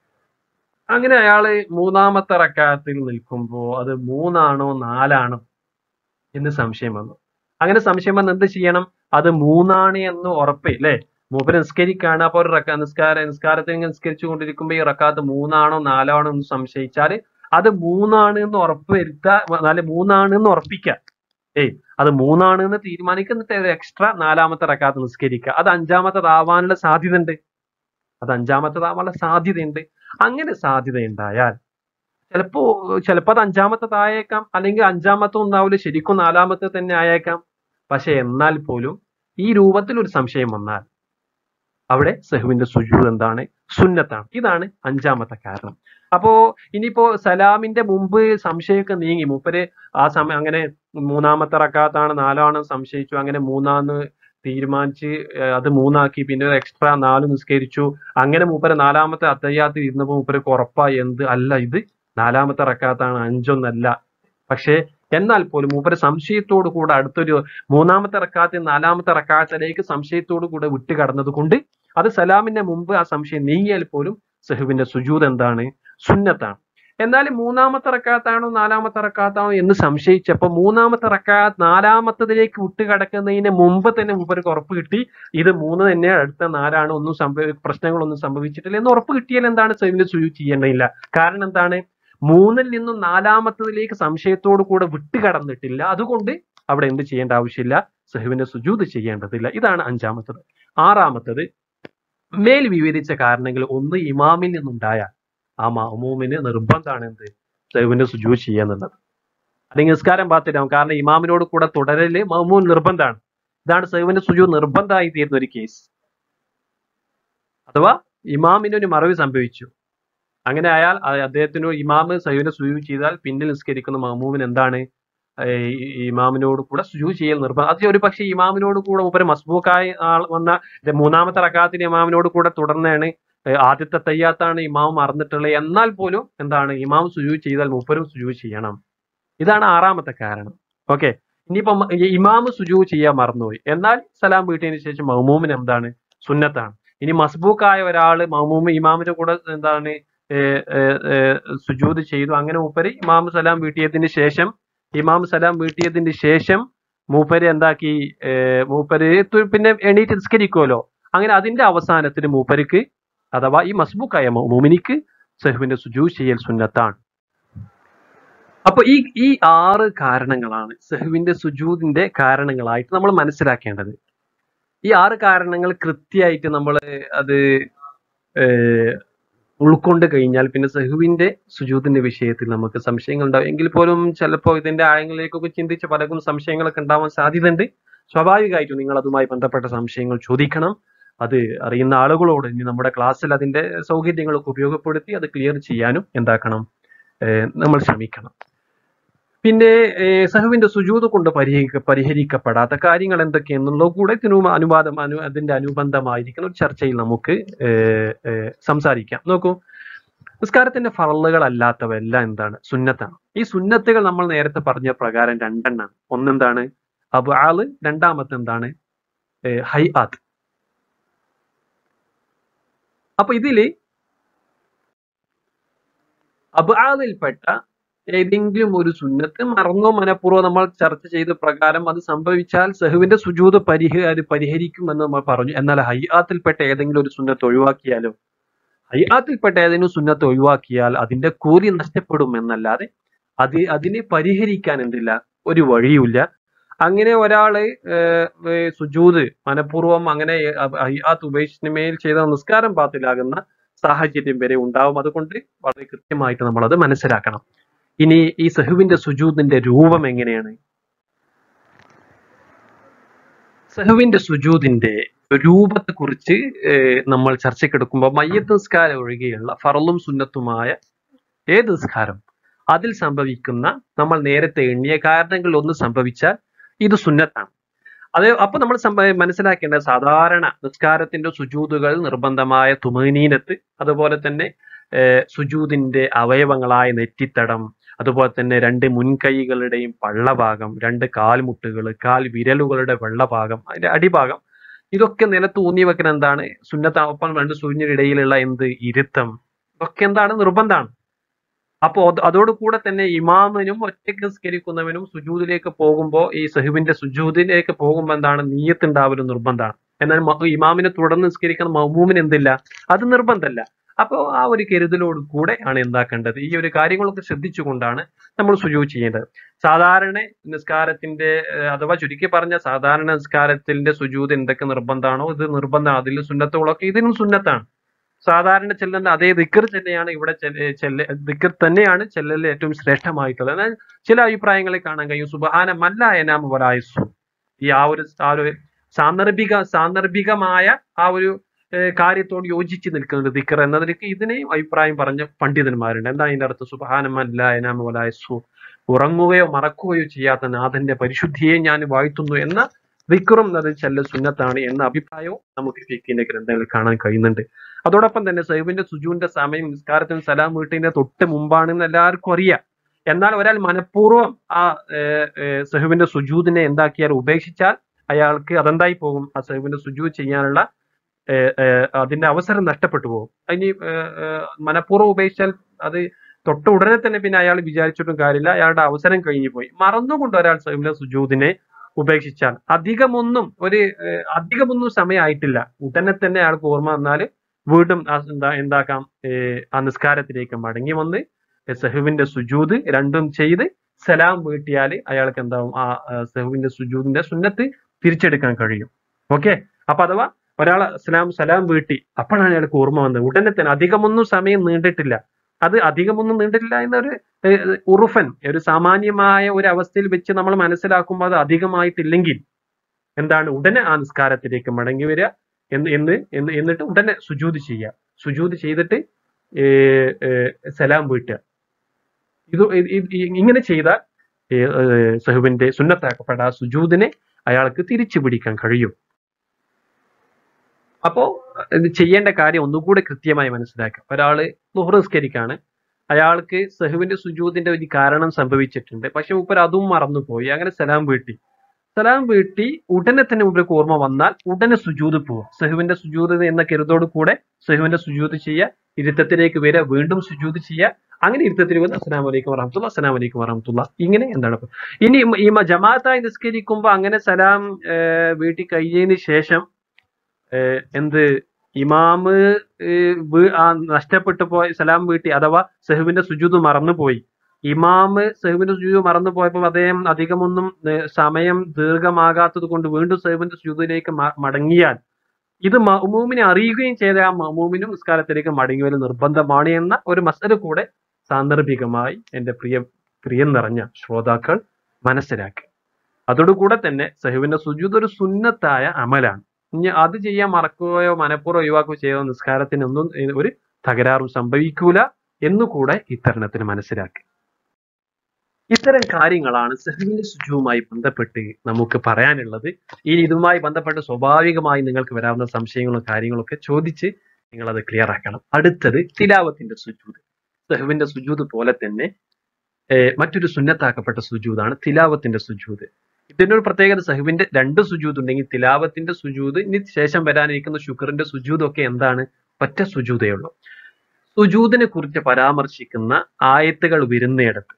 അങ്ങനെ അയാള് മൂന്നാമത്തെ റക്കാത്തിൽ നിൽക്കുമ്പോ അത് മൂന്നാണോ നാലാണോ എന്ന് സംശയം വന്നു അങ്ങനെ സംശയം വന്ന് എന്ത് ചെയ്യണം അത് മൂന്നാണ് എന്ന് ഉറപ്പ് അല്ലേ മൂപ്പര് നിസ്കരിക്കാണ് അപ്പൊ ഒരു റക്ക നിസ്കാര നിസ്കാരത്തിൽ ഇങ്ങനെ നിസ്കരിച്ചു കൊണ്ടിരിക്കുമ്പോ ഈ റക്കാത്ത് മൂന്നാണോ നാലാണോ എന്ന് സംശയിച്ചാൽ അത് മൂന്നാണ് എന്ന് ഉറപ്പ് വരുത്താ അല്ലെ മൂന്നാണ് എന്ന് ഉറപ്പിക്കുക ഏയ് അത് മൂന്നാണ് എന്ന് തീരുമാനിക്കുക എന്നിട്ട് ഒരു എക്സ്ട്രാ നാലാമത്തെ റക്കാത്ത് നിസ്കരിക്കുക അത് അഞ്ചാമത്തതാവാനുള്ള സാധ്യത ഉണ്ട് അത് അഞ്ചാമത്തതാവാനുള്ള സാധ്യതയുണ്ട് അങ്ങനെ സാധ്യത ഉണ്ടായാൽ ചിലപ്പോ ചിലപ്പോ അത് അഞ്ചാമത്തതായേക്കാം അല്ലെങ്കിൽ അഞ്ചാമത്തെ ഒന്നാവില്ല ശരിക്കും നാലാമത്തെ തന്നെ ആയേക്കാം പക്ഷെ എന്നാൽ പോലും ഈ രൂപത്തിൽ ഒരു സംശയം വന്നാൽ അവിടെ സഹുവിന്റെ സുജൂദ് എന്താണ് സുന്നത്താണ് ഇതാണ് അഞ്ചാമത്തെ കാരണം അപ്പോ ഇനിയിപ്പോ സലാമിന്റെ മുമ്പ് സംശയമൊക്കെ നീങ്ങി മൂപ്പര് ആ സമയം അങ്ങനെ മൂന്നാമത്തെ റക്കാത്താണ് നാലാണെന്ന് സംശയിച്ചു അങ്ങനെ മൂന്നാന്ന് തീരുമാനിച്ച് ഏർ അത് മൂന്നാക്കി പിന്നെ ഒരു എക്സ്ട്രാ നാല് നിസ്കരിച്ചു അങ്ങനെ മൂപ്പര് നാലാമത്തെ അത്തയ്യാത്തിൽ ഇരുന്നപ്പോ മൂപ്പർക്ക് ഉറപ്പായി എന്ത് അല്ല ഇത് നാലാമത്തെ റക്കാത്താണ് അഞ്ചൊന്നല്ല പക്ഷേ എന്നാൽ പോലും മൂപ്പര് സംശയത്തോടു കൂടെ അടുത്തൊരു മൂന്നാമത്തെ റക്കാത്തിൽ നാലാമത്തെ റക്കാത്തിലേക്ക് സംശയത്തോടു കൂടെ വിട്ട് കടന്നത് കൊണ്ട് അത് സലാമിന്റെ മുമ്പ് ആ സംശയം നീങ്ങിയാൽ പോലും സഹുവിന്റെ സുജൂദ് എന്താണ് സുന്നത്താണ് എന്നാൽ മൂന്നാമത്തെ റക്കാത്താണോ നാലാമത്തെ റക്കാത്താണോ എന്ന് സംശയിച്ചപ്പോ മൂന്നാമത്തെ റക്കാത്ത് നാലാമത്തതിലേക്ക് വിട്ട് കടക്കുന്നതിന് മുമ്പ് തന്നെ മൂപ്പർക്ക് ഉറപ്പ് കിട്ടി ഇത് മൂന്ന് തന്നെ അടുത്ത നാലാണ് ഒന്നും സംഭവ പ്രശ്നങ്ങളൊന്നും സംഭവിച്ചിട്ടില്ല എന്ന് ഉറപ്പ് കിട്ടിയാൽ എന്താണ് സഹുവിന്റെ സുജൂദ് ചെയ്യേണ്ടതില്ല കാരണം എന്താണ് മൂന്നിൽ നിന്നും നാലാമത്തതിലേക്ക് സംശയത്തോടു കൂടെ വിട്ടുകടന്നിട്ടില്ല അതുകൊണ്ട് അവിടെ എന്ത് ചെയ്യേണ്ട ആവശ്യമില്ല സഹുവിന്റെ സുജൂദ് ചെയ്യേണ്ടതില്ല ഇതാണ് അഞ്ചാമത്തത് ആറാമത്തത് മേൽ വിവരിച്ച കാരണങ്ങൾ ഒന്ന് ഇമാമിൽ നിന്നുണ്ടായാൽ ആ മഹമൂമിന് നിർബന്ധമാണ് എന്ത് സഹുവിന്റെ സുജൂദ് ചെയ്യാന്നുള്ളത് അല്ലെങ്കിൽ നിസ്കാരം പാത്തിലാവും കാരണം ഇമാമിനോട് കൂടെ തുടരല് മഹമൂൻ നിർബന്ധമാണ് ഇതാണ് സഹുവിന്റെ സുജൂദ് നിർബന്ധമായി തീരുന്ന ഒരു കേസ് അഥവാ ഇമാമിന് ഒരു മറവി സംഭവിച്ചു അങ്ങനെ ആയാൽ അ- അദ്ദേഹത്തിന് ഇമാമ് സഹുവിനെ സുജൂദ് ചെയ്താൽ പിന്നിൽ നിസ്കരിക്കുന്ന മഹമൂമിന് എന്താണ് ഏർ ഈ ഇമാമിനോട് കൂടെ സുജൂദ് ചെയ്യൽ നിർബന്ധം അത് ഒരു പക്ഷേ ഇമാമിനോട് കൂടെ മൂപ്പര് മസ്ബൂക്കായി ആൾ വന്ന ഇത് മൂന്നാമത്തെ റക്കാത്തിന് ഇമാമിനോട് കൂടെ തുടർന്നാണ് ഏർ ആദ്യത്തെ തയ്യാത്താണ് ഇമാം മറന്നിട്ടുള്ളത് എന്നാൽ പോലും എന്താണ് ഇമാം സുജൂദ് ചെയ്താൽ മൂപ്പരും സുജൂദ് ചെയ്യണം ഇതാണ് ആറാമത്തെ കാരണം ഓക്കെ ഇനിയിപ്പം ഇമാമ് സുജൂദ് ചെയ്യാൻ മറന്നുപോയി എന്നാൽ സലാം വീട്ടിയതിനു ശേഷം മഹ്മൂമിന് എന്താണ് സുന്നത്താണ് ഇനി മസ്ബൂക്കായ ഒരാള് മഹ്മൂമ് ഇമാമിന്റെ കൂടെ എന്താണ് ഏർ ഏർ ഏർ സുജൂദ് ചെയ്തു അങ്ങനെ മൂപ്പര് ഇമാം സലാം വീട്ടിയതിന് ശേഷം ഇമാം സലാം വീട്ടിയതിന് ശേഷം മൂപ്പര് എന്താക്കി ഏർ മൂപ്പര് തു- പിന്നെ എണീറ്റ് നിസ്കരിക്കുമല്ലോ അങ്ങനെ അതിന്റെ അവസാനത്തിന് മൂപ്പർക്ക് അഥവാ ഈ മസ്ബൂക്കായ മോമിനിക്ക് സഹുവിന്റെ സുജൂദ് ചെയ്യൽ സുന്നത്താണ് അപ്പൊ ഈ ഈ ആറ് കാരണങ്ങളാണ് സഹുവിന്റെ സുജൂദിന്റെ കാരണങ്ങളായിട്ട് നമ്മൾ മനസ്സിലാക്കേണ്ടത് ഈ ആറ് കാരണങ്ങൾ കൃത്യമായിട്ട് നമ്മൾ അത് ഏർ ഉൾക്കൊണ്ട് കഴിഞ്ഞാൽ പിന്നെ സഹുവിന്റെ സുജൂദിന്റെ വിഷയത്തിൽ നമുക്ക് സംശയങ്ങൾ ഉണ്ടാവും എങ്കിൽ പോലും ചിലപ്പോൾ ഇതിന്റെ ആഴങ്ങളിലേക്കൊക്കെ ചിന്തിച്ച് പലർക്കും സംശയങ്ങളൊക്കെ ഉണ്ടാവാൻ സാധ്യതയുണ്ട് സ്വാഭാവികമായിട്ടും നിങ്ങൾ അതുമായി ബന്ധപ്പെട്ട സംശയങ്ങൾ ചോദിക്കണം അത് അറിയുന്ന ആളുകളോട് ഇനി നമ്മുടെ ക്ലാസ്സിൽ അതിന്റെ സൗകര്യങ്ങളൊക്കെ ഉപയോഗപ്പെടുത്തി അത് ക്ലിയർ ചെയ്യാനും എന്താക്കണം ഏർ നമ്മൾ ശ്രമിക്കണം പിന്നെ ഏഹ്, സഹുവിന്റെ സുജൂത് കൊണ്ട് പരിഹരിക്ക പരിഹരിക്കപ്പെടാത്ത കാര്യങ്ങൾ എന്തൊക്കെയെന്നുള്ളത് കൂടെ ഇതിനു അനുവാദം അനു അതിന്റെ അനുബന്ധമായിരിക്കുന്ന ഒരു ചർച്ചയിൽ നമുക്ക് ഏഹ്, ഏഹ്, സംസാരിക്കാം നോക്കൂ നിസ്കാരത്തിന്റെ ഫറലുകളല്ലാത്തവ എല്ലാം എന്താണ് സുന്നത്താണ് ഈ സുന്നത്തുകൾ നമ്മൾ നേരത്തെ പറഞ്ഞ പ്രകാരം രണ്ടെണ്ണാണ് ഒന്നെന്താണ് അബ് ആള് രണ്ടാമത്തെ എന്താണ് ഏഹ്, ഹൈ ആത്ത് അപ്പൊ ഇതില് അബാദിൽപ്പെട്ട ഏതെങ്കിലും ഒരു സുന്നത്ത് മറന്നോ മനഃപൂർവ്വം നമ്മൾ ചർച്ച ചെയ്ത പ്രകാരം അത് സംഭവിച്ചാൽ സഹുവിന്റെ സുജൂത് പരിഹ അത് പരിഹരിക്കുമെന്ന് നമ്മൾ പറഞ്ഞു എന്നാൽ ഹയ്യാത്തിൽപ്പെട്ട ഏതെങ്കിലും ഒരു സുന്നത്ത് ഒഴിവാക്കിയാലോ ഹയ്യാത്തിൽപ്പെട്ട ഏതെങ്കിലും സുന്നത്ത് ഒഴിവാക്കിയാൽ അതിന്റെ കൂലി നഷ്ടപ്പെടും എന്നല്ലാതെ അത് അതിനെ പരിഹരിക്കാൻ എന്തില്ല ഒരു വഴിയുമില്ല അങ്ങനെ ഒരാള് ഏഹ്, ഏഹ്, സുജൂത് മനഃപൂർവ്വം അങ്ങനെ ഹയ്യാത്ത് ഉപേക്ഷിച്ചമേൽ ചെയ്ത നിസ്കാരം പാത്തിലാകുന്ന സാഹചര്യം വരെ ഉണ്ടാവും അതുകൊണ്ട് വളരെ കൃത്യമായിട്ട് നമ്മൾ അത് മനസ്സിലാക്കണം ഇനി ഈ സഹുവിന്റെ സുജൂദിന്റെ രൂപം എങ്ങനെയാണ് സഹുവിന്റെ സുജൂദിന്റെ രൂപത്തെ കുറിച്ച് നമ്മൾ ചർച്ചയ്ക്കെടുക്കുമ്പോൾ മയ്യത്ത് നിസ്കാരം ഒഴികെയുള്ള ഫറലും സുന്നത്തുമായ ഏത് നിസ്കാരം അതിൽ സംഭവിക്കുന്ന നമ്മൾ നേരത്തെ എണ്ണിയ കാരണങ്ങളിൽ ഒന്ന് സംഭവിച്ചാൽ ഇത് സുന്നത്താണ് അത് അപ്പൊ നമ്മൾ സംഭ- മനസ്സിലാക്കേണ്ടത് സാധാരണ നിസ്കാരത്തിന്റെ സുജൂതുകൾ നിർബന്ധമായ തുമനീനത്ത് അതുപോലെ തന്നെ ഏഹ്, സുജൂദിന്റെ അവയവങ്ങളായ നെറ്റിത്തടം അതുപോലെ തന്നെ രണ്ട് മുൻകൈകളുടെയും പള്ളഭാഗം രണ്ട് കാൽമുട്ടുകൾ കാൽ വിരലുകളുടെ വെള്ളഭാഗം അതിന്റെ അടിഭാഗം ഇതൊക്കെ നിലത്ത് ഊന്നി വെക്കുന്ന എന്താണ് സുന്നത്ത ഒപ്പം രണ്ട് സൂര്യന്റെ ഇടയിലുള്ള എന്ത് ഇരുത്തം ഇതൊക്കെ എന്താണ് നിർബന്ധമാണ് അപ്പോ അത് അതോടുകൂടെ തന്നെ ഇമാമിനും ഒറ്റയ്ക്ക് നിസ്കരിക്കുന്നവനും സുജൂദിലേക്ക് പോകുമ്പോൾ ഈ സഹുവിന്റെ സുജൂദിലേക്ക് പോകുമ്പോൾ എന്താണ് നീയത്ത് ഉണ്ടാവലും നിർബന്ധമാണ് എന്നാൽ മ- ഇമാമിനെ തുടർന്ന് നിസ്കരിക്കുന്ന മഹ്മൂമിന് എന്തില്ല അത് നിർബന്ധമല്ല അപ്പോൾ ആ ഒരു കരുതലോട് കൂടെ ആണ് എന്താക്കേണ്ടത് ഈ ഒരു കാര്യങ്ങളൊക്കെ ശ്രദ്ധിച്ചുകൊണ്ടാണ് നമ്മൾ സുജൂ ചെയ്യേണ്ടത് സാധാരണ നിസ്കാരത്തിന്റെ ഏഹ്, അഥവാ ചുരുക്കി പറഞ്ഞ സാധാരണ നിസ്കാരത്തിന്റെ സുജൂത് എന്തൊക്കെ നിർബന്ധമാണോ ഇത് നിർബന്ധമാണ് അതിൽ സുന്നത്തുകളൊക്കെ ഇതിനും സുന്നത്താണ് സാധാരണ ചെല്ലുന്ന അതേ ദിക്കർ തന്നെയാണ് ഇവിടെ ചെല്ല- ചെല്ല ദിക്കർ തന്നെയാണ് ചെല്ലലിൽ ഏറ്റവും ശ്രേഷ്ഠമായിട്ടുള്ളത് എന്നാൽ ചില അഭിപ്രായങ്ങളിൽ കാണാൻ കഴിയും സുബഹാന മല്ല എനാമ വലായസു ഈ ആ ഒരു ആ ഒരു സാന്ദർഭിക സാന്ദർഭികമായ ആ ഒരു ഏഹ്, കാര്യത്തോട് യോജിച്ച് നിൽക്കുന്ന ദിക്കർ എന്നതിലേക്ക് ഇതിനെയും അഭിപ്രായം പറഞ്ഞ പണ്ഡിതന്മാരുണ്ട് എന്താ അതിന്റെ അർത്ഥം സുബഹാനമല്ല എനാമ വലായസു ഉറങ്ങുകയോ മറക്കുകയോ ചെയ്യാത്ത നാഥന്റെ പരിശുദ്ധിയെ ഞാൻ വാഴ്ത്തുന്നു എന്ന ദിക്കറും അത് ചെല്ല സുന്നത്താണ് എന്ന അഭിപ്രായവും നമുക്ക് ഫിക്കിന്റെ ഗ്രന്ഥങ്ങളിൽ കാണാൻ കഴിയുന്നുണ്ട് അതോടൊപ്പം തന്നെ സൈബിന്റെ സുജൂന്റെ സമയം നിസ്കാരത്തിന് സലാം വീട്ടിന്റെ തൊട്ട് മുമ്പാണെന്ന് എല്ലാവർക്കും അറിയാം എന്നാൽ ഒരാൾ മനഃപൂർവ്വം ആ സഹുവിന്റെ സുജൂദിനെ എന്താക്കിയാൽ ഉപേക്ഷിച്ചാൽ അയാൾക്ക് അതെന്തായി പോകും ആ സഹുവിന്റെ സുജൂദ് ചെയ്യാനുള്ള ഏഹ്, ഏഹ്, അതിന്റെ അവസരം നഷ്ടപ്പെട്ടു പോകും അതിന് ഏഹ്, ഏഹ്, മനഃപൂർവ്വം ഉപേക്ഷിച്ചാൽ അത് തൊട്ട ഉടനെ തന്നെ പിന്നെ അയാൾ വിചാരിച്ചിട്ടും കാര്യമില്ല അയാളുടെ അവസരം കഴിഞ്ഞു പോയി മറന്നുകൊണ്ട് ഒരാൾ സഹുവിന്റെ സുജൂദിനെ ഉപേക്ഷിച്ചാൽ അധികമൊന്നും ഒരു ഏഹ്, അധികമൊന്നും സമയമായിട്ടില്ല ഉടനെ തന്നെ അയാൾക്ക് ഓർമ്മ വന്നാൽ വീണ്ടും ആ എന്താ എന്താക്കാം ഏഹ്, ആ നിസ്കാരത്തിലേക്ക് മടങ്ങി വന്ന് സഹുവിന്റെ സുജൂദ് രണ്ടും ചെയ്ത് സലാം വീട്ടിയാൽ അയാൾക്ക് എന്താവും ആ ആ, സഹുവിന്റെ സുജൂദിന്റെ സുന്നത്ത് തിരിച്ചെടുക്കാൻ കഴിയും ഓക്കെ അപ്പൊ അഥവാ ഒരാൾ സലാം സലാം വീട്ടി അപ്പോഴാണ് അയാൾക്ക് ഓർമ്മ വന്നത് ഉടനെ തന്നെ അധികമൊന്നും സമയം നീണ്ടിട്ടില്ല അത് അധികമൊന്നും നീണ്ടിട്ടില്ല എന്നൊരു ഏഹ്, ഉറുഫൻ ഒരു സാമാന്യമായ ഒരു അവസ്ഥയിൽ വെച്ച് നമ്മൾ മനസ്സിലാക്കുമ്പോൾ അത് അധികമായിട്ടില്ലെങ്കിൽ എന്താണ് ഉടനെ ആ നിസ്കാരത്തിലേക്ക് മടങ്ങി വരിക എന്ന് എന്ന് എന്ന് എന്നിട്ട് ഉടനെ സുജൂത് ചെയ്യുക സുജൂത് ചെയ്തിട്ട് ഏഹ്, ഏഹ്, സലാം വീട്ടുക ഇത് ഇത് ഇത് ഇങ്ങനെ ചെയ്താൽ ഏഹ്, ഏഹ്, സഹുവിന്റെ സുന്നത്താക്കപ്പെട്ട ആ സുജൂദിനെ അയാൾക്ക് തിരിച്ചു പിടിക്കാൻ കഴിയും അപ്പോ ഇത് ചെയ്യേണ്ട കാര്യം ഒന്നുകൂടെ കൃത്യമായി മനസ്സിലാക്കുക ഒരാള് ലുഹ്റ് നിസ്കരിക്കാണ് അയാൾക്ക് സഹുവിന്റെ സുജൂദിന്റെ ഒരു കാരണം സംഭവിച്ചിട്ടുണ്ട് പക്ഷെ മൂപ്പർ അതും മറന്നുപോയി അങ്ങനെ സലാം വീട്ടി സലാം വീട്ടി ഉടനെ തന്നെ മൂപ്പർക്ക് ഓർമ്മ വന്നാൽ ഉടനെ സുജൂത് പോവുക സഹുവിന്റെ സുജൂത് എന്ന കരുതോട് കൂടെ സഹുവിന്റെ സുജൂത് ചെയ്യുക ഇരുത്തത്തിലേക്ക് വരിക വീണ്ടും സുജൂത് ചെയ്യുക അങ്ങനെ ഇരുത്തത്തിൽ വന്ന് അസ്സലാം വലൈക്കും വറഹമത്തുള്ള അസ്സലാം വലൈക്കും വറഹമത്തുള്ള ഇങ്ങനെ എന്താണ് ഇപ്പൊ? ഇനി ഈ മ- ജമാഅത്തായി നിസ്കരിക്കുമ്പോൾ അങ്ങനെ സലാം ഏഹ്, വീട്ടി കഴിഞ്ഞതിന് ശേഷം ഏഹ്, എന്ത് ഇമാമ് ഏഹ്, വീ- ആ നഷ്ടപ്പെട്ടു പോയ സലാം വീട്ടി അഥവാ സഹുവിന്റെ സുജൂത് മറന്നുപോയി ഇമാമ് സഹുവിന്റെ സുജൂത് മറന്നു പോയപ്പോൾ അദ്ദേഹം അധികമൊന്നും ഏഹ്, സമയം ദീർഘമാകാത്തത് കൊണ്ട് വീണ്ടും സഹുവിന്റെ സുജൂതിലേക്ക് മ- മടങ്ങിയാൽ ഇത് മഹ്മൂമിനെ അറിയുകയും ചെയ്ത ആ മഹ്മൂമിനും നിസ്കാരത്തിലേക്ക് മടങ്ങി വരൽ നിർബന്ധമാണ് എന്ന ഒരു മസല കൂടെ സാന്ദർഭികമായി എന്റെ പ്രിയ പ്രിയം നിറഞ്ഞ ശ്രോതാക്കൾ മനസ്സിലാക്കി അതോടുകൂടെ തന്നെ സഹുവിന്റെ സുജൂദ് ഒരു സുന്നത്തായ അമലാണ് ഇനി അത് ചെയ്യാൻ മറക്കുകയോ മനഃപൂർവ്വം ഒഴിവാക്കുകയോ ചെയ്ത നിസ്കാരത്തിനൊന്നും ഏ- ഒരു തകരാറും സംഭവിക്കൂല എന്നുകൂടെ ഇത്തരണത്തിന് മനസ്സിലാക്കി ഇത്തരം കാര്യങ്ങളാണ് സഹീന്റെ സുജുവുമായി ബന്ധപ്പെട്ട് നമുക്ക് പറയാനുള്ളത് ഇനി ഇതുമായി ബന്ധപ്പെട്ട് സ്വാഭാവികമായി നിങ്ങൾക്ക് വരാവുന്ന സംശയങ്ങളും കാര്യങ്ങളും ഒക്കെ ചോദിച്ച് നിങ്ങൾ അത് ക്ലിയർ ആക്കണം അടുത്തത് തിലാവത്തിന്റെ സുജൂദ് സഹുവിന്റെ സുജൂദ് പോലെ തന്നെ ഏർ മറ്റൊരു സുന്നത്താക്കപ്പെട്ട സുജൂദാണ് തിലാവത്തിന്റെ സുജൂദ് ഇതിന്റെ ഒരു പ്രത്യേകത സഹുവിന്റെ രണ്ട് സുജൂദ് ഉണ്ടെങ്കിൽ തിലാവത്തിന്റെ സുജൂദ് ഇനി ശേഷം വരാനിരിക്കുന്ന ശുക്റിന്റെ സുജൂദ് ഒക്കെ എന്താണ് ഒറ്റ സുജൂതേ ഉള്ളൂ സുജൂദിനെ കുറിച്ച് പരാമർശിക്കുന്ന ആയത്തുകൾ വരുന്നിടത്ത്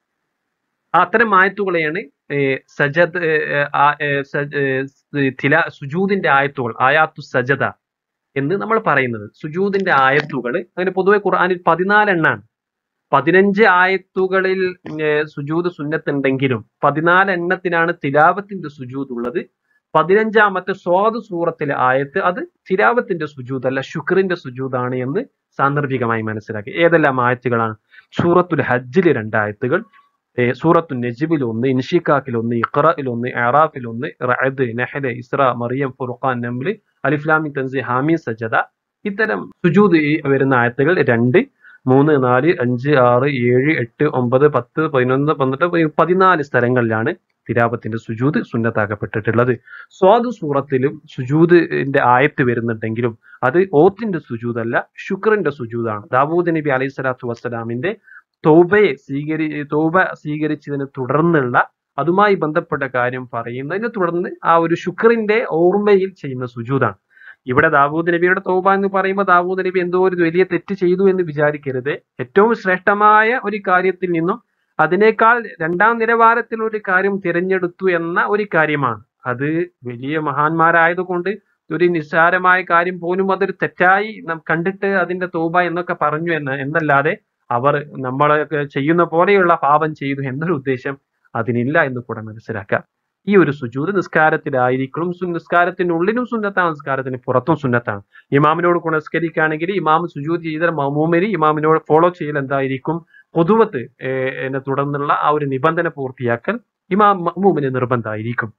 അത്തരം ആയത്തുകളെയാണ് ഏർ സജദ് ഏർ ആ ഏർ സജ- ഏർ തില സുജൂദിന്റെ ആയത്തുകൾ ആയാത്തു സജദ എന്ന് നമ്മൾ പറയുന്നത് സുജൂദിന്റെ ആയത്തുകൾ അങ്ങനെ പൊതുവെ ഖുർആനിൽ പതിനാലെണ്ണാണ് പതിനഞ്ച് ആയത്തുകളിൽ ഏർ സുജൂദ് സുന്നത്തുണ്ടെങ്കിലും പതിനാല് എണ്ണത്തിനാണ് തിലാവത്തിന്റെ സുജൂദ് ഉള്ളത് പതിനഞ്ചാമത്തെ സ്വാദ് സൂറത്തിലെ ആയത്ത് അത് തിലാവത്തിന്റെ സുജൂദ് അല്ല ശുക്രിന്റെ സുജൂദാണ് എന്ന് സാന്ദർഭികമായി മനസ്സിലാക്കി ഏതെല്ലാം ആയത്തുകളാണ് സൂറത്തുൽ ഹജ്ജിൽ രണ്ടായത്തുകൾ ഏർ സൂറത്തു നജിബിൽ ഒന്ന് ഇൻഷിക്കാക്കിൽ ഒന്ന് ഇഖ്റയിൽ ഒന്ന് ആറാഫിൽ ഒന്ന് റഅദ് നഹല് ഇസ്ര മറിയം ഫുർഖാൻ നംല് അലിഫ്ലാമി തൻസി ഹാമി സജദ ഇത്തരം സുജൂദ് ഈ വരുന്ന ആയത്തുകൾ രണ്ട് മൂന്ന് നാല് അഞ്ച് ആറ് ഏഴ് എട്ട് ഒമ്പത് പത്ത് പതിനൊന്ന് പന്ത്രണ്ട് പതി- പതിനാല് സ്ഥലങ്ങളിലാണ് തിരാപത്തിന്റെ സുജൂദ് സുന്നത്താക്കപ്പെട്ടിട്ടുള്ളത് സ്വാദ് സൂറത്തിലും സുജൂദിന്റെ ആയത്ത് വരുന്നുണ്ടെങ്കിലും അത് ഓത്തിന്റെ സുജൂദല്ല ശുക്രന്റെ സുജൂദാണ് ദാവൂദ് നബി അലൈഹി സ്വലാത്തു വസ്സലാമിന്റെ തൗബയെ സ്വീകരി തൗബ സ്വീകരിച്ചതിനെ തുടർന്നുള്ള അതുമായി ബന്ധപ്പെട്ട കാര്യം പറയുന്നതിനെ തുടർന്ന് ആ ഒരു ശുക്രിന്റെ ഓർമ്മയിൽ ചെയ്യുന്ന സുജൂദാണ് ഇവിടെ ദാവൂദ് നബിയുടെ തൗബ എന്ന് പറയുമ്പോൾ ദാവൂദ് നബി എന്തോ ഒരു വലിയ തെറ്റ് ചെയ്തു എന്ന് വിചാരിക്കരുത് ഏറ്റവും ശ്രേഷ്ഠമായ ഒരു കാര്യത്തിൽ നിന്നും അതിനേക്കാൾ രണ്ടാം നിലവാരത്തിൽ ഒരു കാര്യം തിരഞ്ഞെടുത്തു എന്ന ഒരു കാര്യമാണ് അത് വലിയ മഹാന്മാരായതുകൊണ്ട് ഒരു നിസ്സാരമായ കാര്യം പോലും അതൊരു തെറ്റായി നാം കണ്ടിട്ട് അതിന്റെ തോബ എന്നൊക്കെ പറഞ്ഞു എന്ന് എന്നല്ലാതെ അവർ നമ്മളൊക്കെ ചെയ്യുന്ന പോലെയുള്ള പാപം ചെയ്തു എന്നൊരു ഉദ്ദേശം അതിനില്ല എന്ന് കൂടെ മനസ്സിലാക്കാം ഈ ഒരു സുജൂത് നിസ്കാരത്തിലായിരിക്കണം സു- നിസ്കാരത്തിനുള്ളിലും സുന്നത്താണ് നിസ്കാരത്തിന് പുറത്തും സുന്നത്താണ് ഇമാമിനോട് കൂടെ നിസ്കരിക്കുകയാണെങ്കിൽ ഇമാം സുജൂത് ചെയ്ത മമൂമിന് ഇമാമിനോട് ഫോളോ ചെയ്യൽ എന്തായിരിക്കും പൊതുവത്ത് ഏർ എന്നെ തുടർന്നുള്ള ആ ഒരു നിബന്ധന പൂർത്തിയാക്കൽ ഇമാം മഅ്മൂമിന് നിർബന്ധമായിരിക്കും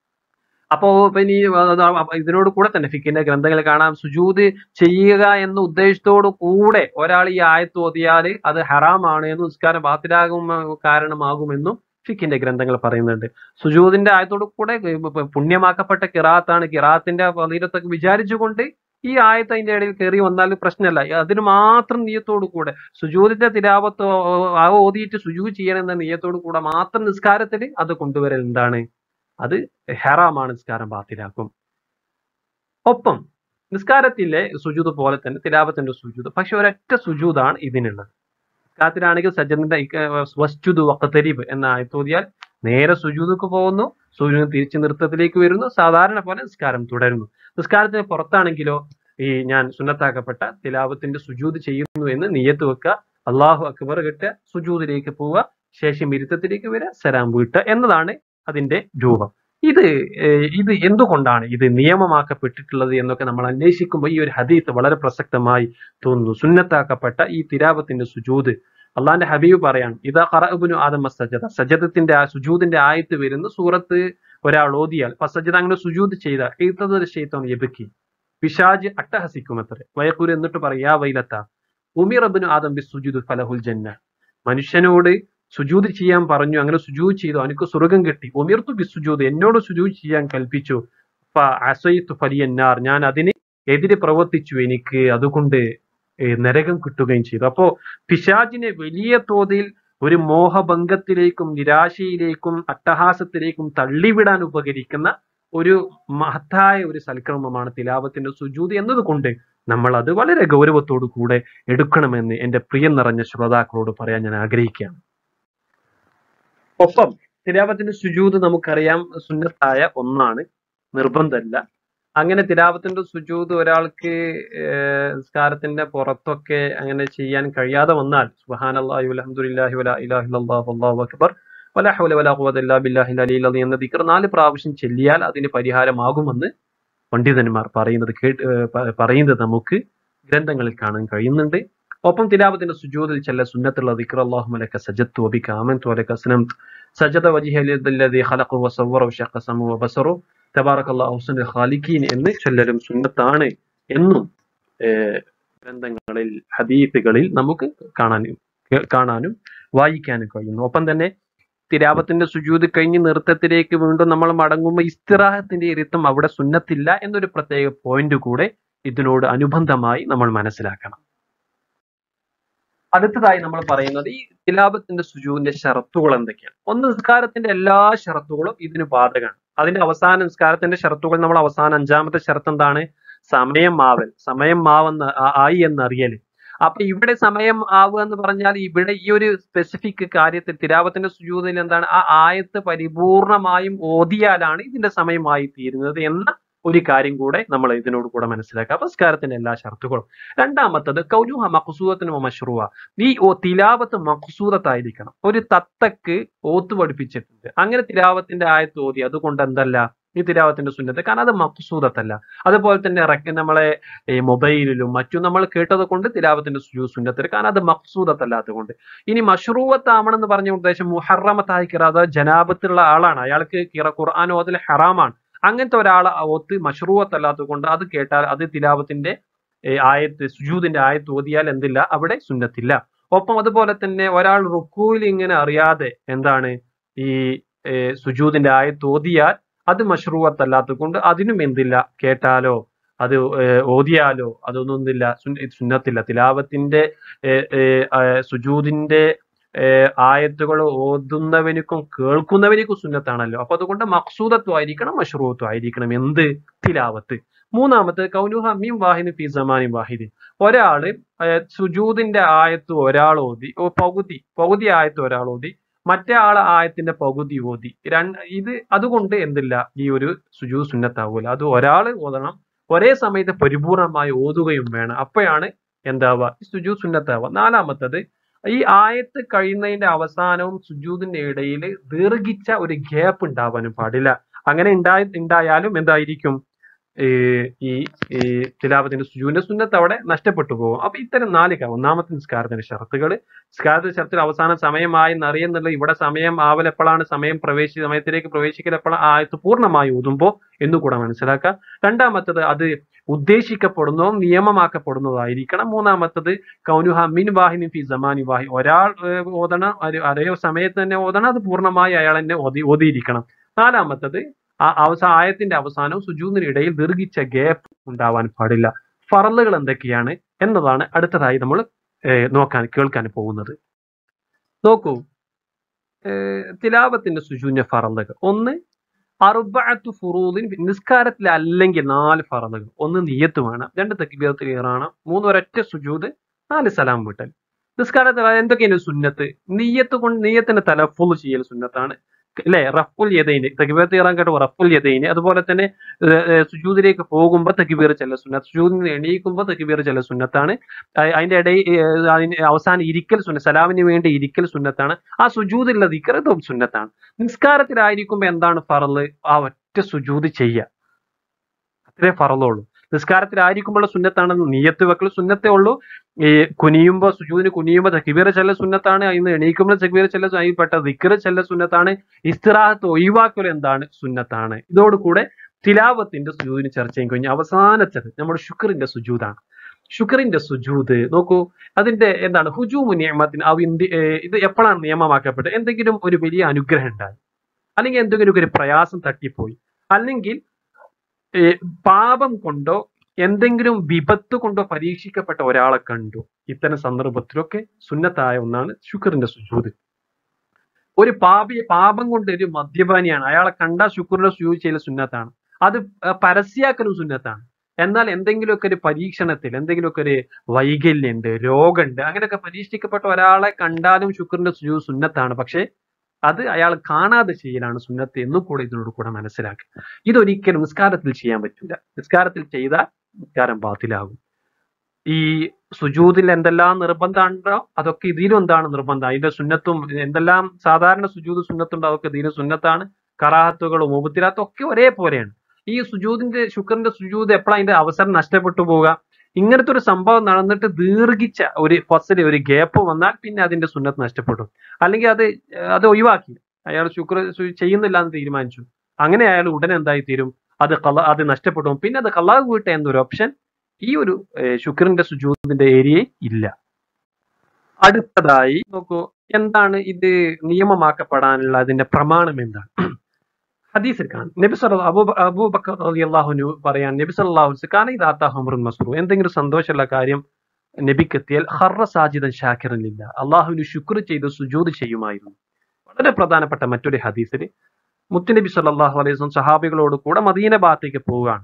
അപ്പോ പിന്നെ ഈ അത് ആ- ഇതിനോട് കൂടെ തന്നെ ഫിക്കിന്റെ ഗ്രന്ഥങ്ങൾ കാണാം സുജൂത് ചെയ്യുക എന്ന ഉദ്ദേശത്തോടു കൂടെ ഒരാൾ ഈ ആയത്ത് ഓതിയാൽ അത് ഹറാമാണ് എന്നും നിസ്കാരം ബാത്തിലാകും കാരണമാകുമെന്നും ഫിക്കിന്റെ ഗ്രന്ഥങ്ങൾ പറയുന്നുണ്ട് സുജൂദിന്റെ ആയത്തോടു കൂടെ ഇപ്പൊ പുണ്യമാക്കപ്പെട്ട കിറാത്താണ് കിറാത്തിന്റെ ഫലീലത്തൊക്കെ വിചാരിച്ചുകൊണ്ട് ഈ ആയത്ത് അതിന്റെ ഇടയിൽ കയറി വന്നാൽ പ്രശ്നമല്ല അതിന് മാത്രം നീയത്തോടു കൂടെ സുജൂദിന്റെ തിരാവത്ത് ആ ഓതിയിട്ട് സുജൂദ് ചെയ്യണം എന്ന നീയത്തോടു കൂടെ മാത്രം നിസ്കാരത്തിൽ അത് കൊണ്ടുവരൽ എന്താണ് അത് ഹെറാമാണ് നിസ്കാരം ബാത്തിലാക്കും ഒപ്പം നിസ്കാരത്തിലെ സുജൂദ് പോലെ തന്നെ തിലാവത്തിന്റെ സുജൂദ് പക്ഷെ ഒരൊറ്റ സുജൂദാണ് ഇതിനുള്ളത് നിസ്കാരത്തിലാണെങ്കിൽ സജ്ജന്റെ വസ്തുദ് വക്കത്തരീബ് എന്ന ആയത്തോതിയാൽ നേരെ സുജൂദക്ക് പോകുന്നു സൂര്യൻ തിരിച്ച് നൃത്തത്തിലേക്ക് വരുന്നു സാധാരണ പോലെ നിസ്കാരം തുടരുന്നു നിസ്കാരത്തിന് പുറത്താണെങ്കിലോ ഈ ഞാൻ സുന്നത്താക്കപ്പെട്ട തിലാവത്തിന്റെ സുജൂദ് ചെയ്യുന്നു എന്ന് നിയത്ത് വെക്കുക അള്ളാഹു അക്ബർ കിട്ടുക സുജൂദിലേക്ക് പോവുക ശേഷം ഇരുത്തത്തിലേക്ക് വരിക സലാം വീട്ടുക എന്നതാണ് അതിന്റെ രൂപം ഇത് ഏർ ഇത് എന്തുകൊണ്ടാണ് ഇത് നിയമമാക്കപ്പെട്ടിട്ടുള്ളത് എന്നൊക്കെ നമ്മൾ അന്വേഷിക്കുമ്പോൾ ഈ ഒരു ഹദീത്ത് വളരെ പ്രസക്തമായി തോന്നുന്നു സുന്നത്താക്കപ്പെട്ട ഈ തിരാപത്തിന്റെ സുജൂദ് അള്ളാന്റെ ഹബീബ് പറയാണ് ഇതാ ഖറഅബുനു ആദം സജദ സജദത്തിന്റെ ആ സുജൂദിന്റെ ആയത്ത് വരുന്ന സൂറത്ത് ഒരാൾ ഓതിയാൽ സജദ അങ്ങനെ സുജൂദ് ചെയ്ത ഈത്തതൊരു ഷെയ്ത്തോൻ എബുക്കി പിശാജ് അട്ടഹസിക്കുമത്രേ വയക്കൂര് എന്നിട്ട് പറയാ വൈലത്ത ഉമിറബിനു ആദം ബി സുജൂദ് ഫലഹുൽ ജന്ന മനുഷ്യനോട് സുജൂദ് ചെയ്യാൻ പറഞ്ഞു അങ്ങനെ സുജൂദ് ചെയ്തു അവനക്ക് സ്വർഗം കിട്ടി ഉമിർത്തു ബി സുജൂദ് എന്നോട് സുജൂദ് ചെയ്യാൻ കൽപ്പിച്ചു അസൈത്തു ഫലിയന്നാർ ഞാൻ അതിന് എതിരെ പ്രവർത്തിച്ചു എനിക്ക് അതുകൊണ്ട് ഏർ നരകം കിട്ടുകയും ചെയ്തു അപ്പോ പിശാജിനെ വലിയ തോതിൽ ഒരു മോഹഭംഗത്തിലേക്കും നിരാശയിലേക്കും അട്ടഹാസത്തിലേക്കും തള്ളിവിടാൻ ഉപകരിക്കുന്ന ഒരു മഹത്തായ ഒരു സൽക്രമമാണ് തിലാവത്തിന്റെ സുജൂത് എന്നതുകൊണ്ട് നമ്മൾ അത് വളരെ ഗൗരവത്തോടു കൂടെ എടുക്കണമെന്ന് എന്റെ പ്രിയം നിറഞ്ഞ ശ്രോതാക്കളോട് പറയാൻ ഞാൻ ആഗ്രഹിക്കുകയാണ് ഒപ്പം തിലാവത്തിന്റെ സുജൂത് നമുക്കറിയാം സുന്നത്തായ ഒന്നാണ് നിർബന്ധമല്ല അങ്ങനെ തിലാവത്തിന്റെ സുജൂത് ഒരാൾക്ക് ഏർ നിസ്കാരത്തിന്റെ പുറത്തൊക്കെ അങ്ങനെ ചെയ്യാൻ കഴിയാതെ വന്നാൽ സുബ്ഹാനല്ലാഹി വൽഹംദുലില്ലാഹി വലാ ഇലാഹ ഇല്ലല്ലാഹു വല്ലാഹു അക്ബർ വലാ ഹൗല വലാ ഖുവത ഇല്ലാ ബില്ലാഹിൽ അലിയിൽ അലീം എന്ന ദിക്ർ നാല് പ്രാവശ്യം ചെല്ലിയാൽ അതിന് പരിഹാരമാകുമെന്ന് പണ്ഡിതന്മാർ പറയുന്നത് കേട്ട് ഏർ പ- പറയുന്നത് നമുക്ക് ഗ്രന്ഥങ്ങളിൽ കാണാൻ കഴിയുന്നുണ്ട് ഒപ്പം തിലാവത്തിന്റെ സുജൂദിൽ ചില സുന്നത്തുള്ള ദിക്ർ അല്ലാഹു ലക സജദ്തു വബിക ആമൻതു വലക അസ്ലംതു സജദ വജ്ഹ ലില്ലദി ഖലഖു വസവ്വറ വശഖ സമു വബസറു തബാറക്കല്ലാഹു ഹുസ്നുൽ ഖാലിഖീൻ എന്ന് ചൊല്ലലും സുന്നത്താണ് എന്നും ഏർ ഗ്രന്ഥങ്ങളിൽ ഹദീസുകളിൽ നമുക്ക് കാണാനും കേ- കാണാനും വായിക്കാനും കഴിയുന്നു ഒപ്പം തന്നെ തിരാപത്തിന്റെ സുജൂത് കഴിഞ്ഞ് നൃത്തത്തിലേക്ക് വീണ്ടും നമ്മൾ മടങ്ങുമ്പോൾ ഇസ്തിറാഹത്തിന്റെ ഇരുത്തം അവിടെ സുന്നത്തില്ല എന്നൊരു പ്രത്യേക പോയിന്റ് കൂടെ ഇതിനോട് അനുബന്ധമായി നമ്മൾ മനസ്സിലാക്കണം അടുത്തതായി നമ്മൾ പറയുന്നത് ഈ തിലാപത്തിന്റെ സുജൂവിന്റെ ഷറത്തുകൾ എന്തൊക്കെയാണ് ഒന്ന് നിസ്കാരത്തിന്റെ എല്ലാ ഷറത്തുകളും ഇതിന് ബാധകമാണ് അതിന്റെ അവസാന നിസ്കാരത്തിന്റെ ഷറത്തുകൾ നമ്മൾ അവസാന അഞ്ചാമത്തെ ഷറത്ത് എന്താണ് സമയം മാവൽ സമയം മാവെന്ന് ആ- ആയി എന്നറിയല് അപ്പൊ ഇവിടെ സമയം ആവുക എന്ന് പറഞ്ഞാൽ ഇവിടെ ഈ ഒരു സ്പെസിഫിക് കാര്യത്തിൽ തിരാവത്തിന്റെ സുജൂതിൽ എന്താണ് ആ ആയത്ത് പരിപൂർണമായും ഓതിയാലാണ് ഇതിന്റെ സമയമായി തീരുന്നത് എന്ന ഒരു കാര്യം കൂടെ നമ്മൾ ഇതിനോട് കൂടെ മനസ്സിലാക്കുക അപ്പൊ നിസ്കാരത്തിന്റെ എല്ലാ ഷർത്തുകളും രണ്ടാമത്തത് കൗലുഹ മഖ്സൂദത്തിന് മഷ്റൂവ ഈ ഓ തിലാവത്ത് മഖ്സൂദത്തായിരിക്കണം ഒരു തത്തക്ക് ഓത്ത് പഠിപ്പിച്ചിട്ടുണ്ട് അങ്ങനെ തിലാവത്തിന്റെ ആയത്ത് ഓതി അതുകൊണ്ട് എന്തല്ല ഈ തിലാവത്തിന്റെ സുന്നത്ത് കാരണം അത് മഖ്സൂദത്തല്ല അതുപോലെ തന്നെ റെക്ക- നമ്മളെ ഈ മൊബൈലിലും മറ്റും നമ്മൾ കേട്ടത് കൊണ്ട് തിലാവത്തിന്റെ സുജൂ സുന്നത്തിൽ കാരണം അത് മഖ്സൂദത്തല്ലാത്തത് കൊണ്ട് ഇനി മഷ്റൂവത്താവണമെന്ന് പറഞ്ഞ ഉദ്ദേശം മുഹറമത്തായി കിറ അതായത് ജനാബത്തുള്ള ആളാണ് അയാൾക്ക് കിറ ഖുർആൻ ഓതൽ ഹറാമാണ് അങ്ങനത്തെ ഒരാളെ ഒത്ത് മഷ്റൂവത്തല്ലാത്തത് കൊണ്ട് അത് കേട്ടാൽ അത് തിലാവത്തിന്റെ ഏ, ആയത്ത് സുജൂദിന്റെ ആയത്ത് ഓതിയാൽ എന്തില്ല അവിടെ സുന്നത്തില്ല ഒപ്പം അതുപോലെ തന്നെ ഒരാൾ റുക്കൂയിൽ ഇങ്ങനെ അറിയാതെ എന്താണ് ഈ ഏ, സുജൂദിന്റെ ആയത്ത് ഓതിയാൽ അത് മഷ്റൂവത്തല്ലാത്തത് കൊണ്ട് അതിനും എന്തില്ല കേട്ടാലോ അത് ഏ, ഓതിയാലോ അതൊന്നും എന്തില്ല സുന്ന- സുന്നത്തില്ല തിലാവത്തിന്റെ ഏ, ഏ, ആ, സുജൂദിന്റെ ഏ, ആയത്തുകൾ ഓതുന്നവനിക്കും കേൾക്കുന്നവനിക്കും സുന്നത്താണല്ലോ അപ്പൊ അതുകൊണ്ട് മക്സൂദത്വം ആയിരിക്കണം മഷ്റൂത്വം ആയിരിക്കണം എന്ത് തിലാവത്ത് മൂന്നാമത്തെ കൗനുഹ മീം വാഹിദ് ഫി സമാനി വാഹിദ് ഒരാള് ഏ, സുജൂദിന്റെ ആയത്ത് ഒരാൾ ഓതി ഓ പകുതി പകുതി ആയത്ത് ഒരാൾ ഓതി മറ്റേ ആളെ ആയത്തിന്റെ പകുതി ഓതി രണ്ട് ഇത് അതുകൊണ്ട് എന്തില്ല ഈ ഒരു സുജൂ സുന്നത്താവൂല അത് ഒരാൾ ഓതണം ഒരേ സമയത്ത് പരിപൂർണമായി ഓതുകയും വേണം അപ്പോഴാണ് എന്താവുക ഈ സുജൂ സുന്നത്താവുക നാലാമത്തത് ഈ ആയത്ത് കഴിയുന്നതിന്റെ അവസാനവും സുജൂദിന്റെ ഇടയിൽ ദീർഘിച്ച ഒരു ഗ്യാപ്പ് ഉണ്ടാവാനും പാടില്ല അങ്ങനെ ഉണ്ടായി ഉണ്ടായാലും എന്തായിരിക്കും ഈ ഈ ഈ തിലാവത്തിന്റെ സുജൂന്റെ സുന്നത്ത് അവിടെ നഷ്ടപ്പെട്ടു പോകും അപ്പൊ ഇത്തരം നാല് ക- ഒന്നാമത്തെ നിസ്കാരത്തിന്റെ ഷർത്തുകൾ നിസ്കാരത്തിന്റെ ഷർത്തിൽ അവസാന സമയമായി എന്നറിയുന്നുള്ള ഇവിടെ സമയം ആവൽ എപ്പോഴാണ് സമയം പ്രവേശി സമയത്തിലേക്ക് പ്രവേശിക്കൽ എപ്പോഴാണ് ആയത്ത് പൂർണ്ണമായി ഊതുമ്പോൾ എന്നുകൂടെ മനസ്സിലാക്കുക രണ്ടാമത്തത് അത് ഉദ്ദേശിക്കപ്പെടുന്നതും നിയമമാക്കപ്പെടുന്നതായിരിക്കണം മൂന്നാമത്തത് കൗനുഹ മിൻ വാഹിനി ഫി സമാനി വാഹി ഒരാൾ ഏർ, ഓതണം ഒരു അതേ സമയത്ത് തന്നെ ഓതണം അത് പൂർണ്ണമായി അയാൾ തന്നെ ഓതി ഓതിയിരിക്കണം നാലാമത്തത് ആ അവസാന ആയത്തിന്റെ അവസാനവും സുജൂദിന് ഇടയിൽ ദീർഘിച്ച ഗ്യാപ്പ് ഉണ്ടാവാൻ പാടില്ല ഫറലുകൾ എന്തൊക്കെയാണ് എന്നതാണ് അടുത്തതായി നമ്മൾ ഏർ, നോക്കാൻ കേൾക്കാൻ പോകുന്നത് നോക്കൂ ഏർ, തിലാവത്തിന്റെ സുജൂന്റെ ഫറലുകൾ ഒന്ന് അറുബഅത്തു ഫുറൂദിൻ നിസ്കാരത്തിൽ അല്ലെങ്കിൽ നാല് ഫറലുകൾ ഒന്ന് നിയ്യത്ത് വേണം രണ്ട് തക്ബീറത്ത് കയറാണ് മൂന്ന് ഒരൊറ്റ സുജൂദ് നാല് സലാം വീട്ടൽ നിസ്കാരത്തിൽ എന്തൊക്കെയാണ് സുന്നത്ത് നിയ്യത്ത് കൊണ്ട് നീയത്തിന്റെ തലഫുൾ ചെയ്യൽ സുന്നത്താണ് അല്ലെ റഫുൽ യദൈന് തക്ബീറത്ത് കയറാൻ കേട്ടോ റഫുൽ യദൈന് അതുപോലെ തന്നെ ഏർ, ഏർ, സുജൂദിലേക്ക് പോകുമ്പോൾ തക്ബീർ ചെല്ല സുന്നത്ത് സുജൂദിൽ നിന്ന് എണീക്കുമ്പോൾ തക്ബീർ ചെല്ല സുന്നത്താണ് അ- അതിന്റെ ഇടയിൽ ഏർ, അതിന് അവസാനം ഇരിക്കൽ സുന്ന സലാമിന് വേണ്ടി ഇരിക്കൽ സുന്നത്താണ് ആ സുജൂദിലുള്ള ദിക്കർ ഇതും സുന്നത്താണ് നിസ്കാരത്തിലായിരിക്കുമ്പോൾ എന്താണ് ഫറല് ആ ഒറ്റ സുജൂദ് ചെയ്യുക അത്രേ ഫറലുള്ളൂ നിസ്കാരത്തിലായിരിക്കുമ്പോൾ സുന്നത്താണ് നീയത്ത് വെക്കൽ സുന്നത്തേ ഉള്ളൂ ഈ കുനിയുമ്പോ സുജൂദിന് കുനിയുമ്പോ തക്ബീർ ചെല്ല സുന്നത്താണ് ഇന്ന് എണീക്കുമ്പോൾ തക്ബീർ ചെല്ല അതിൽപ്പെട്ട ദിക്കർ ചെല്ല സുന്നത്താണ് ഇസ്തിറാഹത്ത് ഒഴിവാക്കൽ എന്താണ് സുന്നത്താണ് ഇതോടുകൂടെ തിലാവത്തിന്റെ സുജൂദിന് ചർച്ച ചെയ്യും കഴിഞ്ഞ അവസാനത്തത് നമ്മുടെ ശുക്രിന്റെ സുജൂദാണ് ശുക്രിന്റെ സുജൂദ് നോക്കൂ അതിന്റെ എന്താണ് ഹുജൂമു നിയമത്തിന് അവ ഇന്ത്യ ഏർ ഇത് എപ്പോഴാണ് നിയമമാക്കപ്പെട്ടത് എന്തെങ്കിലും ഒരു വലിയ അനുഗ്രഹം ഉണ്ടായി അല്ലെങ്കിൽ എന്തെങ്കിലും ഒരു പ്രയാസം തട്ടിപ്പോയി അല്ലെങ്കിൽ ഏ, പാപം കൊണ്ടോ എന്തെങ്കിലും വിപത്ത് കൊണ്ടോ പരീക്ഷിക്കപ്പെട്ട ഒരാളെ കണ്ടു ഇത്തരം സന്ദർഭത്തിലൊക്കെ സുന്നത്തായ ഒന്നാണ് ശുക്രിന്റെ സുജൂത് ഒരു പാപി പാപം കൊണ്ട് ഒരു മദ്യപാനിയാണ് അയാളെ കണ്ട ശുക്രിന്റെ സുജൂത് ചെയ്യൽ സുന്നത്താണ് അത് ആ, പരസ്യാക്കലും സുന്നത്താണ് എന്നാൽ എന്തെങ്കിലുമൊക്കെ ഒരു പരീക്ഷണത്തിൽ എന്തെങ്കിലുമൊക്കെ ഒരു വൈകല്യമുണ്ട് രോഗമുണ്ട് അങ്ങനെയൊക്കെ പരീക്ഷിക്കപ്പെട്ട ഒരാളെ കണ്ടാലും ശുക്രിന്റെ സുജൂത് സുന്നത്താണ് പക്ഷേ അത് അയാൾ കാണാതെ ചെയ്യലാണ് സുന്നത്ത് എന്നും കൂടെ ഇതിനോട് കൂടെ മനസ്സിലാക്കുക ഇതൊരിക്കലും നിസ്കാരത്തിൽ ചെയ്യാൻ പറ്റില്ല നിസ്കാരത്തിൽ ചെയ്താൽ നിസ്കാരം ബാത്തിലാകും ഈ സുജൂദിൽ എന്തെല്ലാം നിർബന്ധമുണ്ടോ അതൊക്കെ ഇതിലും എന്താണ് നിർബന്ധം അതിന്റെ സുന്നത്തും എന്തെല്ലാം സാധാരണ സുജൂദ് സുന്നത്തുണ്ടോ അതൊക്കെ ഇതിലും സുന്നത്താണ് കറാഹത്തുകളും മുബത്തിലാത്തും ഒക്കെ ഒരേപോലെയാണ് ഈ സുജൂദിന്റെ ശുക്രന്റെ സുജൂദ് എപ്പോഴാണ് അതിന്റെ അവസരം നഷ്ടപ്പെട്ടു പോവുക ഇങ്ങനത്തെ ഒരു സംഭവം നടന്നിട്ട് ദീർഘിച്ച ഒരു ഫസ്റ്റിൽ ഒരു ഗ്യാപ്പ് വന്നാൽ പിന്നെ അതിന്റെ സുന്നത്ത് നഷ്ടപ്പെടും അല്ലെങ്കിൽ അത് ഏഹ് അത് ഒഴിവാക്കി അയാൾ ശുക്ര സു- ചെയ്യുന്നില്ല എന്ന് തീരുമാനിച്ചു അങ്ങനെ അയാൾ ഉടനെ എന്തായി തീരും അത് കള്ള അത് നഷ്ടപ്പെടും പിന്നെ അത് കള്ളാഹ് വീട്ട എന്നൊരു ഓപ്ഷൻ ഈ ഒരു ഏഹ് ശുക്രന്റെ സുജൂദിന്റെ ഏരിയയിൽ ഇല്ല അടുത്തതായി നോക്കൂ എന്താണ് ഇത് നിയമമാക്കപ്പെടാനുള്ള അതിന്റെ പ്രമാണം എന്താണ് ഹദീസിൽ കാണാം നബി സല്ല അബൂ അബൂബക്കർ റളിയല്ലാഹുനു പറയാൻ നബി സല്ലല്ലാഹു അലൈഹി വസല്ലം ഇദാത്ത ഹംറുൻ മസ്റൂ എന്തെങ്കിലും സന്തോഷമുള്ള കാര്യം നബിക്ക് എത്തിയാൽ ഹർറ സാജിദൻ ഷാക്കിറനില്ല അള്ളാഹുവിന് ശുക്ർ ചെയ്ത് സുജൂദ് ചെയ്യുമായിരുന്നു വളരെ പ്രധാനപ്പെട്ട മറ്റൊരു ഹദീസിൽ മുത്തുനബി സല്ലല്ലാഹു അലൈഹി വസല്ലം സഹാബികളോട് കൂടെ മദീന ഭാഗത്തേക്ക് പോവുകയാണ്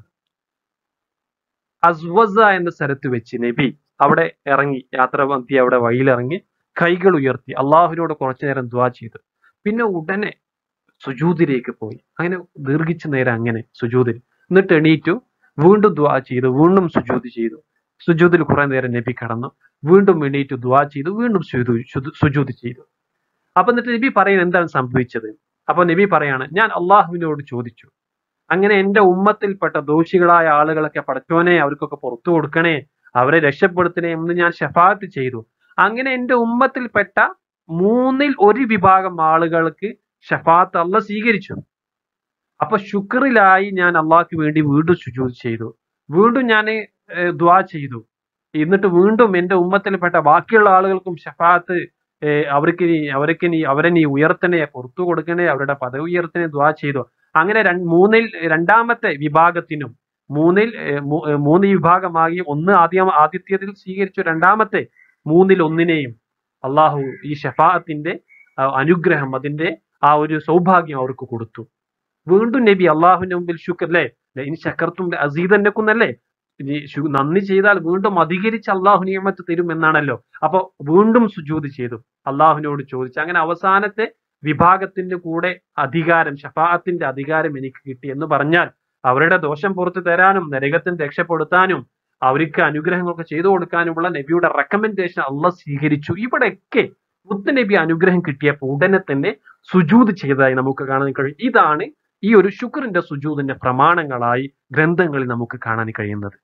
അസ്വസ എന്ന സ്ഥലത്ത് വെച്ച് നബി അവിടെ ഇറങ്ങി യാത്ര മധ്യ അവിടെ വഴിയിലിറങ്ങി കൈകൾ ഉയർത്തി അള്ളാഹുവിനോട് കുറച്ചു നേരം ദ്വാ ചെയ്തു പിന്നെ ഉടനെ സുജൂദിലേക്ക് പോയി അങ്ങനെ ദീർഘിച്ച നേരം അങ്ങനെ സുജൂദിൽ എന്നിട്ട് എണീറ്റു വീണ്ടും ദ്വാ ചെയ്തു വീണ്ടും സുജൂദ് ചെയ്തു സുജൂദിൽ കുറെ നേരം നബി കടന്നു വീണ്ടും എണീറ്റു ദ്വാ ചെയ്തു വീണ്ടും സുജൂ- സുജൂ- സുജൂദ് ചെയ്തു അപ്പൊ എന്നിട്ട് നബി പറയുന്നത് എന്താണ് സംഭവിച്ചത് അപ്പൊ നബി പറയാണ് ഞാൻ അള്ളാഹുവിനോട് ചോദിച്ചു അങ്ങനെ എന്റെ ഉമ്മത്തിൽപ്പെട്ട ദോഷികളായ ആളുകളൊക്കെ പടച്ചോനെ അവർക്കൊക്കെ പുറത്തു കൊടുക്കണേ അവരെ രക്ഷപ്പെടുത്തണേ എന്ന് ഞാൻ ഷഫാത്ത് ചെയ്തു അങ്ങനെ എന്റെ ഉമ്മത്തിൽപ്പെട്ട മൂന്നിൽ ഒരു വിഭാഗം ആളുകൾക്ക് ഷഫാത്ത് അല്ല സ്വീകരിച്ചു അപ്പൊ ശുക്രിലായി ഞാൻ അള്ളാഹ്ക്ക് വേണ്ടി വീണ്ടും സുജൂദ് ചെയ്തു വീണ്ടും ഞാൻ ദ്വാ ചെയ്തു എന്നിട്ട് വീണ്ടും എന്റെ ഉമ്മത്തിൽപ്പെട്ട ബാക്കിയുള്ള ആളുകൾക്കും ഷഫാത്ത് ഏഹ് അവർക്ക് നീ അവർക്ക് നീ അവരെ നീ ഉയർത്തണേ പുറത്തു കൊടുക്കണേ അവരുടെ പദവി ഉയർത്തണേ ദ്വാ ചെയ്തു അങ്ങനെ രണ്ട് മൂന്നിൽ രണ്ടാമത്തെ വിഭാഗത്തിനും മൂന്നിൽ ഏഹ് മൂ- ഏഹ് മൂന്ന് വിഭാഗമായി ഒന്ന് ആദ്യം ആദ്യത്തേതിൽ സ്വീകരിച്ചു രണ്ടാമത്തെ മൂന്നിൽ ഒന്നിനെയും അള്ളാഹു ഈ ഷഫാഅത്തിന്റെ ആ, അനുഗ്രഹം അതിന്റെ ആ ഒരു സൗഭാഗ്യം അവർക്ക് കൊടുത്തു വീണ്ടും നബി അള്ളാഹുവിന്റെ മുമ്പിൽ ശുക്ർ അല്ലേ ഇനി ശക്കർത്തും അസീതന്നെക്കുന്നല്ലേ ഇനി ശു- നന്ദി ചെയ്താൽ വീണ്ടും അധികരിച്ച് അള്ളാഹു നിയമത്ത് തരും എന്നാണല്ലോ അപ്പൊ വീണ്ടും സുജൂത് ചെയ്തു അള്ളാഹുവിനോട് ചോദിച്ചു അങ്ങനെ അവസാനത്തെ വിഭാഗത്തിന്റെ കൂടെ അധികാരം ഷഫാഅത്തിന്റെ അധികാരം എനിക്ക് കിട്ടി എന്ന് പറഞ്ഞാൽ അവരുടെ ദോഷം പുറത്തു തരാനും നരകത്തിന് രക്ഷപ്പെടുത്താനും അവർക്ക് അനുഗ്രഹങ്ങളൊക്കെ ചെയ്തു കൊടുക്കാനുമുള്ള നബിയുടെ റെക്കമെൻഡേഷൻ അള്ളാഹ് സ്വീകരിച്ചു ഇവിടെയൊക്കെ മുത്ത് നബി അനുഗ്രഹം കിട്ടിയപ്പോൾ ഉടനെ തന്നെ സുജൂത് ചെയ്തതായി നമുക്ക് കാണാൻ കഴിയും ഇതാണ് ഈ ഒരു ശുക്രിന്റെ സുജൂതിന്റെ പ്രമാണങ്ങളായി ഗ്രന്ഥങ്ങളിൽ നമുക്ക് കാണാൻ കഴിയുന്നത്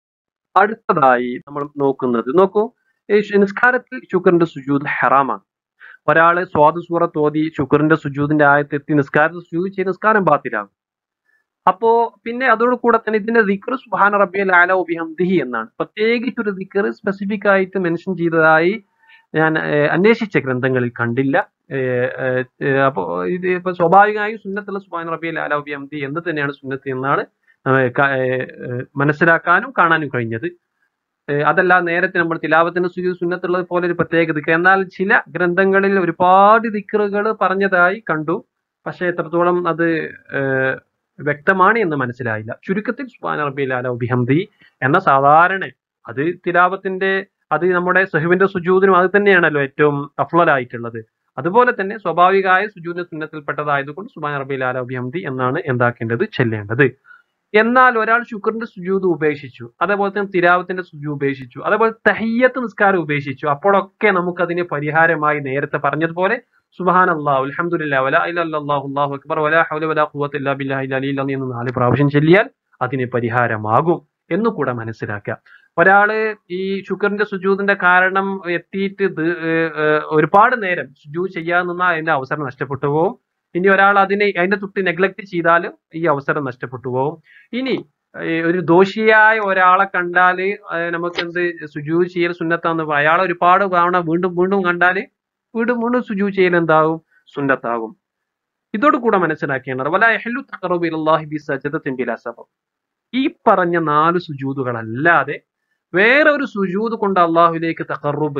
അടുത്തതായി നമ്മൾ നോക്കുന്നത് നോക്കൂ ഈ ശു- നിസ്കാരത്തിൽ ശുക്രിന്റെ സുജൂദ് ഹറാമാണ് ഒരാള് സ്വാദ് സൂറത്ത് ഓതി ശുക്രിന്റെ സുജൂദിന്റെ ആയത്തെത്തി നിസ്കാരത്തിൽ സുജൂദ് ചെയ്ത് നിസ്കാരം ബാത്തിലാകും അപ്പോ പിന്നെ അതോട് കൂടെ തന്നെ ഇതിന്റെ ദിക്ർ സുബാന റബ്ബിയൽ ആല ബിഹംദിഹി എന്നാണ് പ്രത്യേകിച്ച് ഒരു ദിക്ർ സ്പെസിഫിക് ആയിട്ട് മെൻഷൻ ചെയ്തതായി ഞാൻ ഏഹ്, അന്വേഷിച്ച ഗ്രന്ഥങ്ങളിൽ കണ്ടില്ല ഏഹ്, ഏഹ്, ഏഹ്, അപ്പോ ഇത് ഇപ്പൊ സ്വാഭാവികമായും സുന്നത്തുള്ള സുബാൻ റബിയൽ ആല ബിഹംദി എന്ന് തന്നെയാണ് സുന്നത്ത് എന്നാണ് ഏഹ്, ക- ഏഹ്, ഏഹ്, മനസ്സിലാക്കാനും കാണാനും കഴിഞ്ഞത് ഏഹ് അതല്ല നേരത്തെ നമ്മൾ തിലാവത്തിന്റെ സുജു സുന്നത്തുള്ളത് പോലെ ഒരു പ്രത്യേക ദിക്ർ എന്നാൽ ചില ഗ്രന്ഥങ്ങളിൽ ഒരുപാട് ദിക്റുകൾ പറഞ്ഞതായി കണ്ടു പക്ഷെ എത്രത്തോളം അത് ഏഹ്, വ്യക്തമാണ് എന്ന് മനസ്സിലായില്ല ചുരുക്കത്തിൽ സുബാൻ റബ്ബിൽ അല ബിഹംദി എന്ന സാധാരണ അത് തിലാവത്തിന്റെ അത് നമ്മുടെ സഹുവിന്റെ സുജൂദിനും അത് തന്നെയാണല്ലോ ഏറ്റവും അഫ്ളലായിട്ടുള്ളത് അതുപോലെ തന്നെ സ്വാഭാവികമായ സുജൂദിന്റെ സുന്നത്തിൽപ്പെട്ടതായതുകൊണ്ട് സുബാൻ റബ്ബിൽ അല ബിഹംദി എന്നാണ് എന്താക്കേണ്ടത് ചെല്ലേണ്ടത് എന്നാൽ ഒരാൾ ശുക്രന്റെ സുജൂത് ഉപേക്ഷിച്ചു അതേപോലെ തന്നെ തിരാവത്തിന്റെ സുജു ഉപേക്ഷിച്ചു അതേപോലെ തഹിയ്യത്ത് നിസ്കാരം ഉപേക്ഷിച്ചു അപ്പോഴൊക്കെ നമുക്ക് അതിന് പരിഹാരമായി നേരത്തെ പറഞ്ഞതുപോലെ സുബഹാൻ അള്ളാഹു അലഹമുല്ലാ വല അല്ലാഹു അള്ളാഹു അക്ബർ വല ഹൗല വല ഖുവത്ത് ഇല്ലാ ബില്ലാഹി അലി അലി എന്ന് നാല് പ്രാവശ്യം ചൊല്ലിയാൽ അതിന് പരിഹാരമാകും എന്ന് കൂടെ മനസ്സിലാക്കുക ഒരാള് ഈ ശുക്രന്റെ സുജൂതിന്റെ കാരണം എത്തിയിട്ട് ദീ- ഏർ ഏർ ഒരുപാട് നേരം സുജൂ ചെയ്യാൻ നിന്നാൽ അതിന്റെ അവസരം നഷ്ടപ്പെട്ടു പോകും ഇനി ഒരാൾ അതിനെ അതിന്റെ തൊട്ട് നെഗ്ലക്ട് ചെയ്താൽ ഈ അവസരം നഷ്ടപ്പെട്ടു പോകും ഇനി ഏർ ഒരു ദോഷിയായ ഒരാളെ കണ്ടാല് ഏർ നമുക്ക് എന്ത് സുജൂ ചെയ്യൽ സുന്നത്താന്ന് പറയാം അയാളെ ഒരുപാട് തവണ വീണ്ടും വീണ്ടും കണ്ടാല് വീണ്ടും വീണ്ടും സുജൂ ചെയ്യൽ എന്താകും സുന്നത്താകും ഇതോട് കൂടെ മനസ്സിലാക്കേണ്ടത് വല യഹ്ലു തഖറബു ഇലല്ലാഹി ബി സജദത്തിൻ ബിലാ സബബ് ഈ പറഞ്ഞ നാല് സുജൂദുകളല്ലാതെ വേറെ ഒരു സുജൂദ് കൊണ്ട് അള്ളാഹുലേക്ക് തഖറുബ്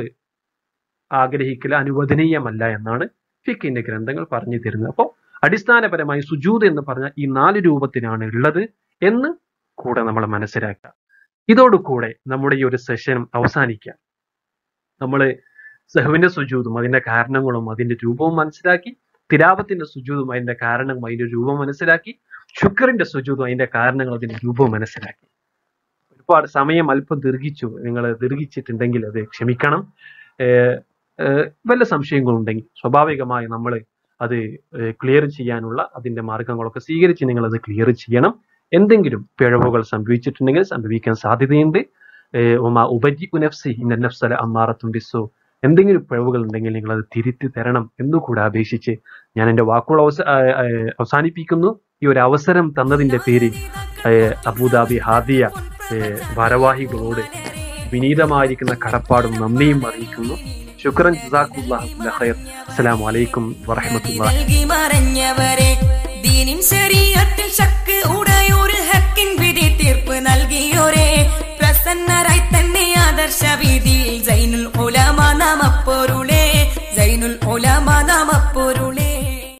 ആഗ്രഹിക്കൽ അനുവദനീയമല്ല എന്നാണ് ഫിക്കിന്റെ ഗ്രന്ഥങ്ങൾ പറഞ്ഞു തരുന്നത് അപ്പോൾ അടിസ്ഥാനപരമായി സുജൂദ് എന്ന് പറഞ്ഞ ഈ നാല് രൂപത്തിനാണ് ഉള്ളത് എന്ന് കൂടെ നമ്മൾ മനസ്സിലാക്കുക ഇതോടുകൂടെ നമ്മുടെ ഈ ഒരു സെഷൻ അവസാനിക്കുക നമ്മൾ സഹുവിന്റെ സുജൂതും അതിന്റെ കാരണങ്ങളും അതിന്റെ രൂപവും മനസ്സിലാക്കി തിരാവത്തിന്റെ സുജൂതും അതിന്റെ കാരണവും അതിന്റെ രൂപം മനസ്സിലാക്കി ശുക്രന്റെ സുജൂതും അതിന്റെ കാരണങ്ങൾ അതിന്റെ രൂപവും മനസ്സിലാക്കി ഒരുപാട് സമയം അല്പം ദീർഘിച്ചു നിങ്ങൾ ദീർഘിച്ചിട്ടുണ്ടെങ്കിൽ അത് ക്ഷമിക്കണം ഏർ ഏർ വല്ല സംശയങ്ങളുണ്ടെങ്കിൽ സ്വാഭാവികമായി നമ്മൾ അത് ക്ലിയർ ചെയ്യാനുള്ള അതിന്റെ മാർഗങ്ങളൊക്കെ സ്വീകരിച്ച് നിങ്ങൾ അത് ക്ലിയർ ചെയ്യണം എന്തെങ്കിലും പിഴവുകൾ സംഭവിച്ചിട്ടുണ്ടെങ്കിൽ സംഭവിക്കാൻ സാധ്യതയുണ്ട് ഏർ ഉമാ ഉബജിഉ നഫ്സി ഇന്ന നഫ്സല അമ്മാറത്തും ബിസ്സു എന്തെങ്കിലും പിഴവുകൾ ഉണ്ടെങ്കിൽ നിങ്ങൾ അത് തിരുത്തി തരണം എന്നുകൂടെ അപേക്ഷിച്ച് ഞാൻ എൻ്റെ വാക്കുകൾ അവസ ആ, ആ, അവസാനിപ്പിക്കുന്നു ഈ ഒരു അവസരം തന്നതിന്റെ പേരിൽ ഏർ അബുദാബി ഹാദിയ ഏർ ഭാരവാഹികളോട് വിനീതമായിരിക്കുന്ന കടപ്പാടും നന്ദിയും അറിയിക്കുന്നു ശുക്രൻ ജസാഖുല്ലാഹു ഖൈർ അസ്സലാമു അലൈക്കും വറഹ്മത്തുള്ളാഹി നൽകി മറഞ്ഞവർ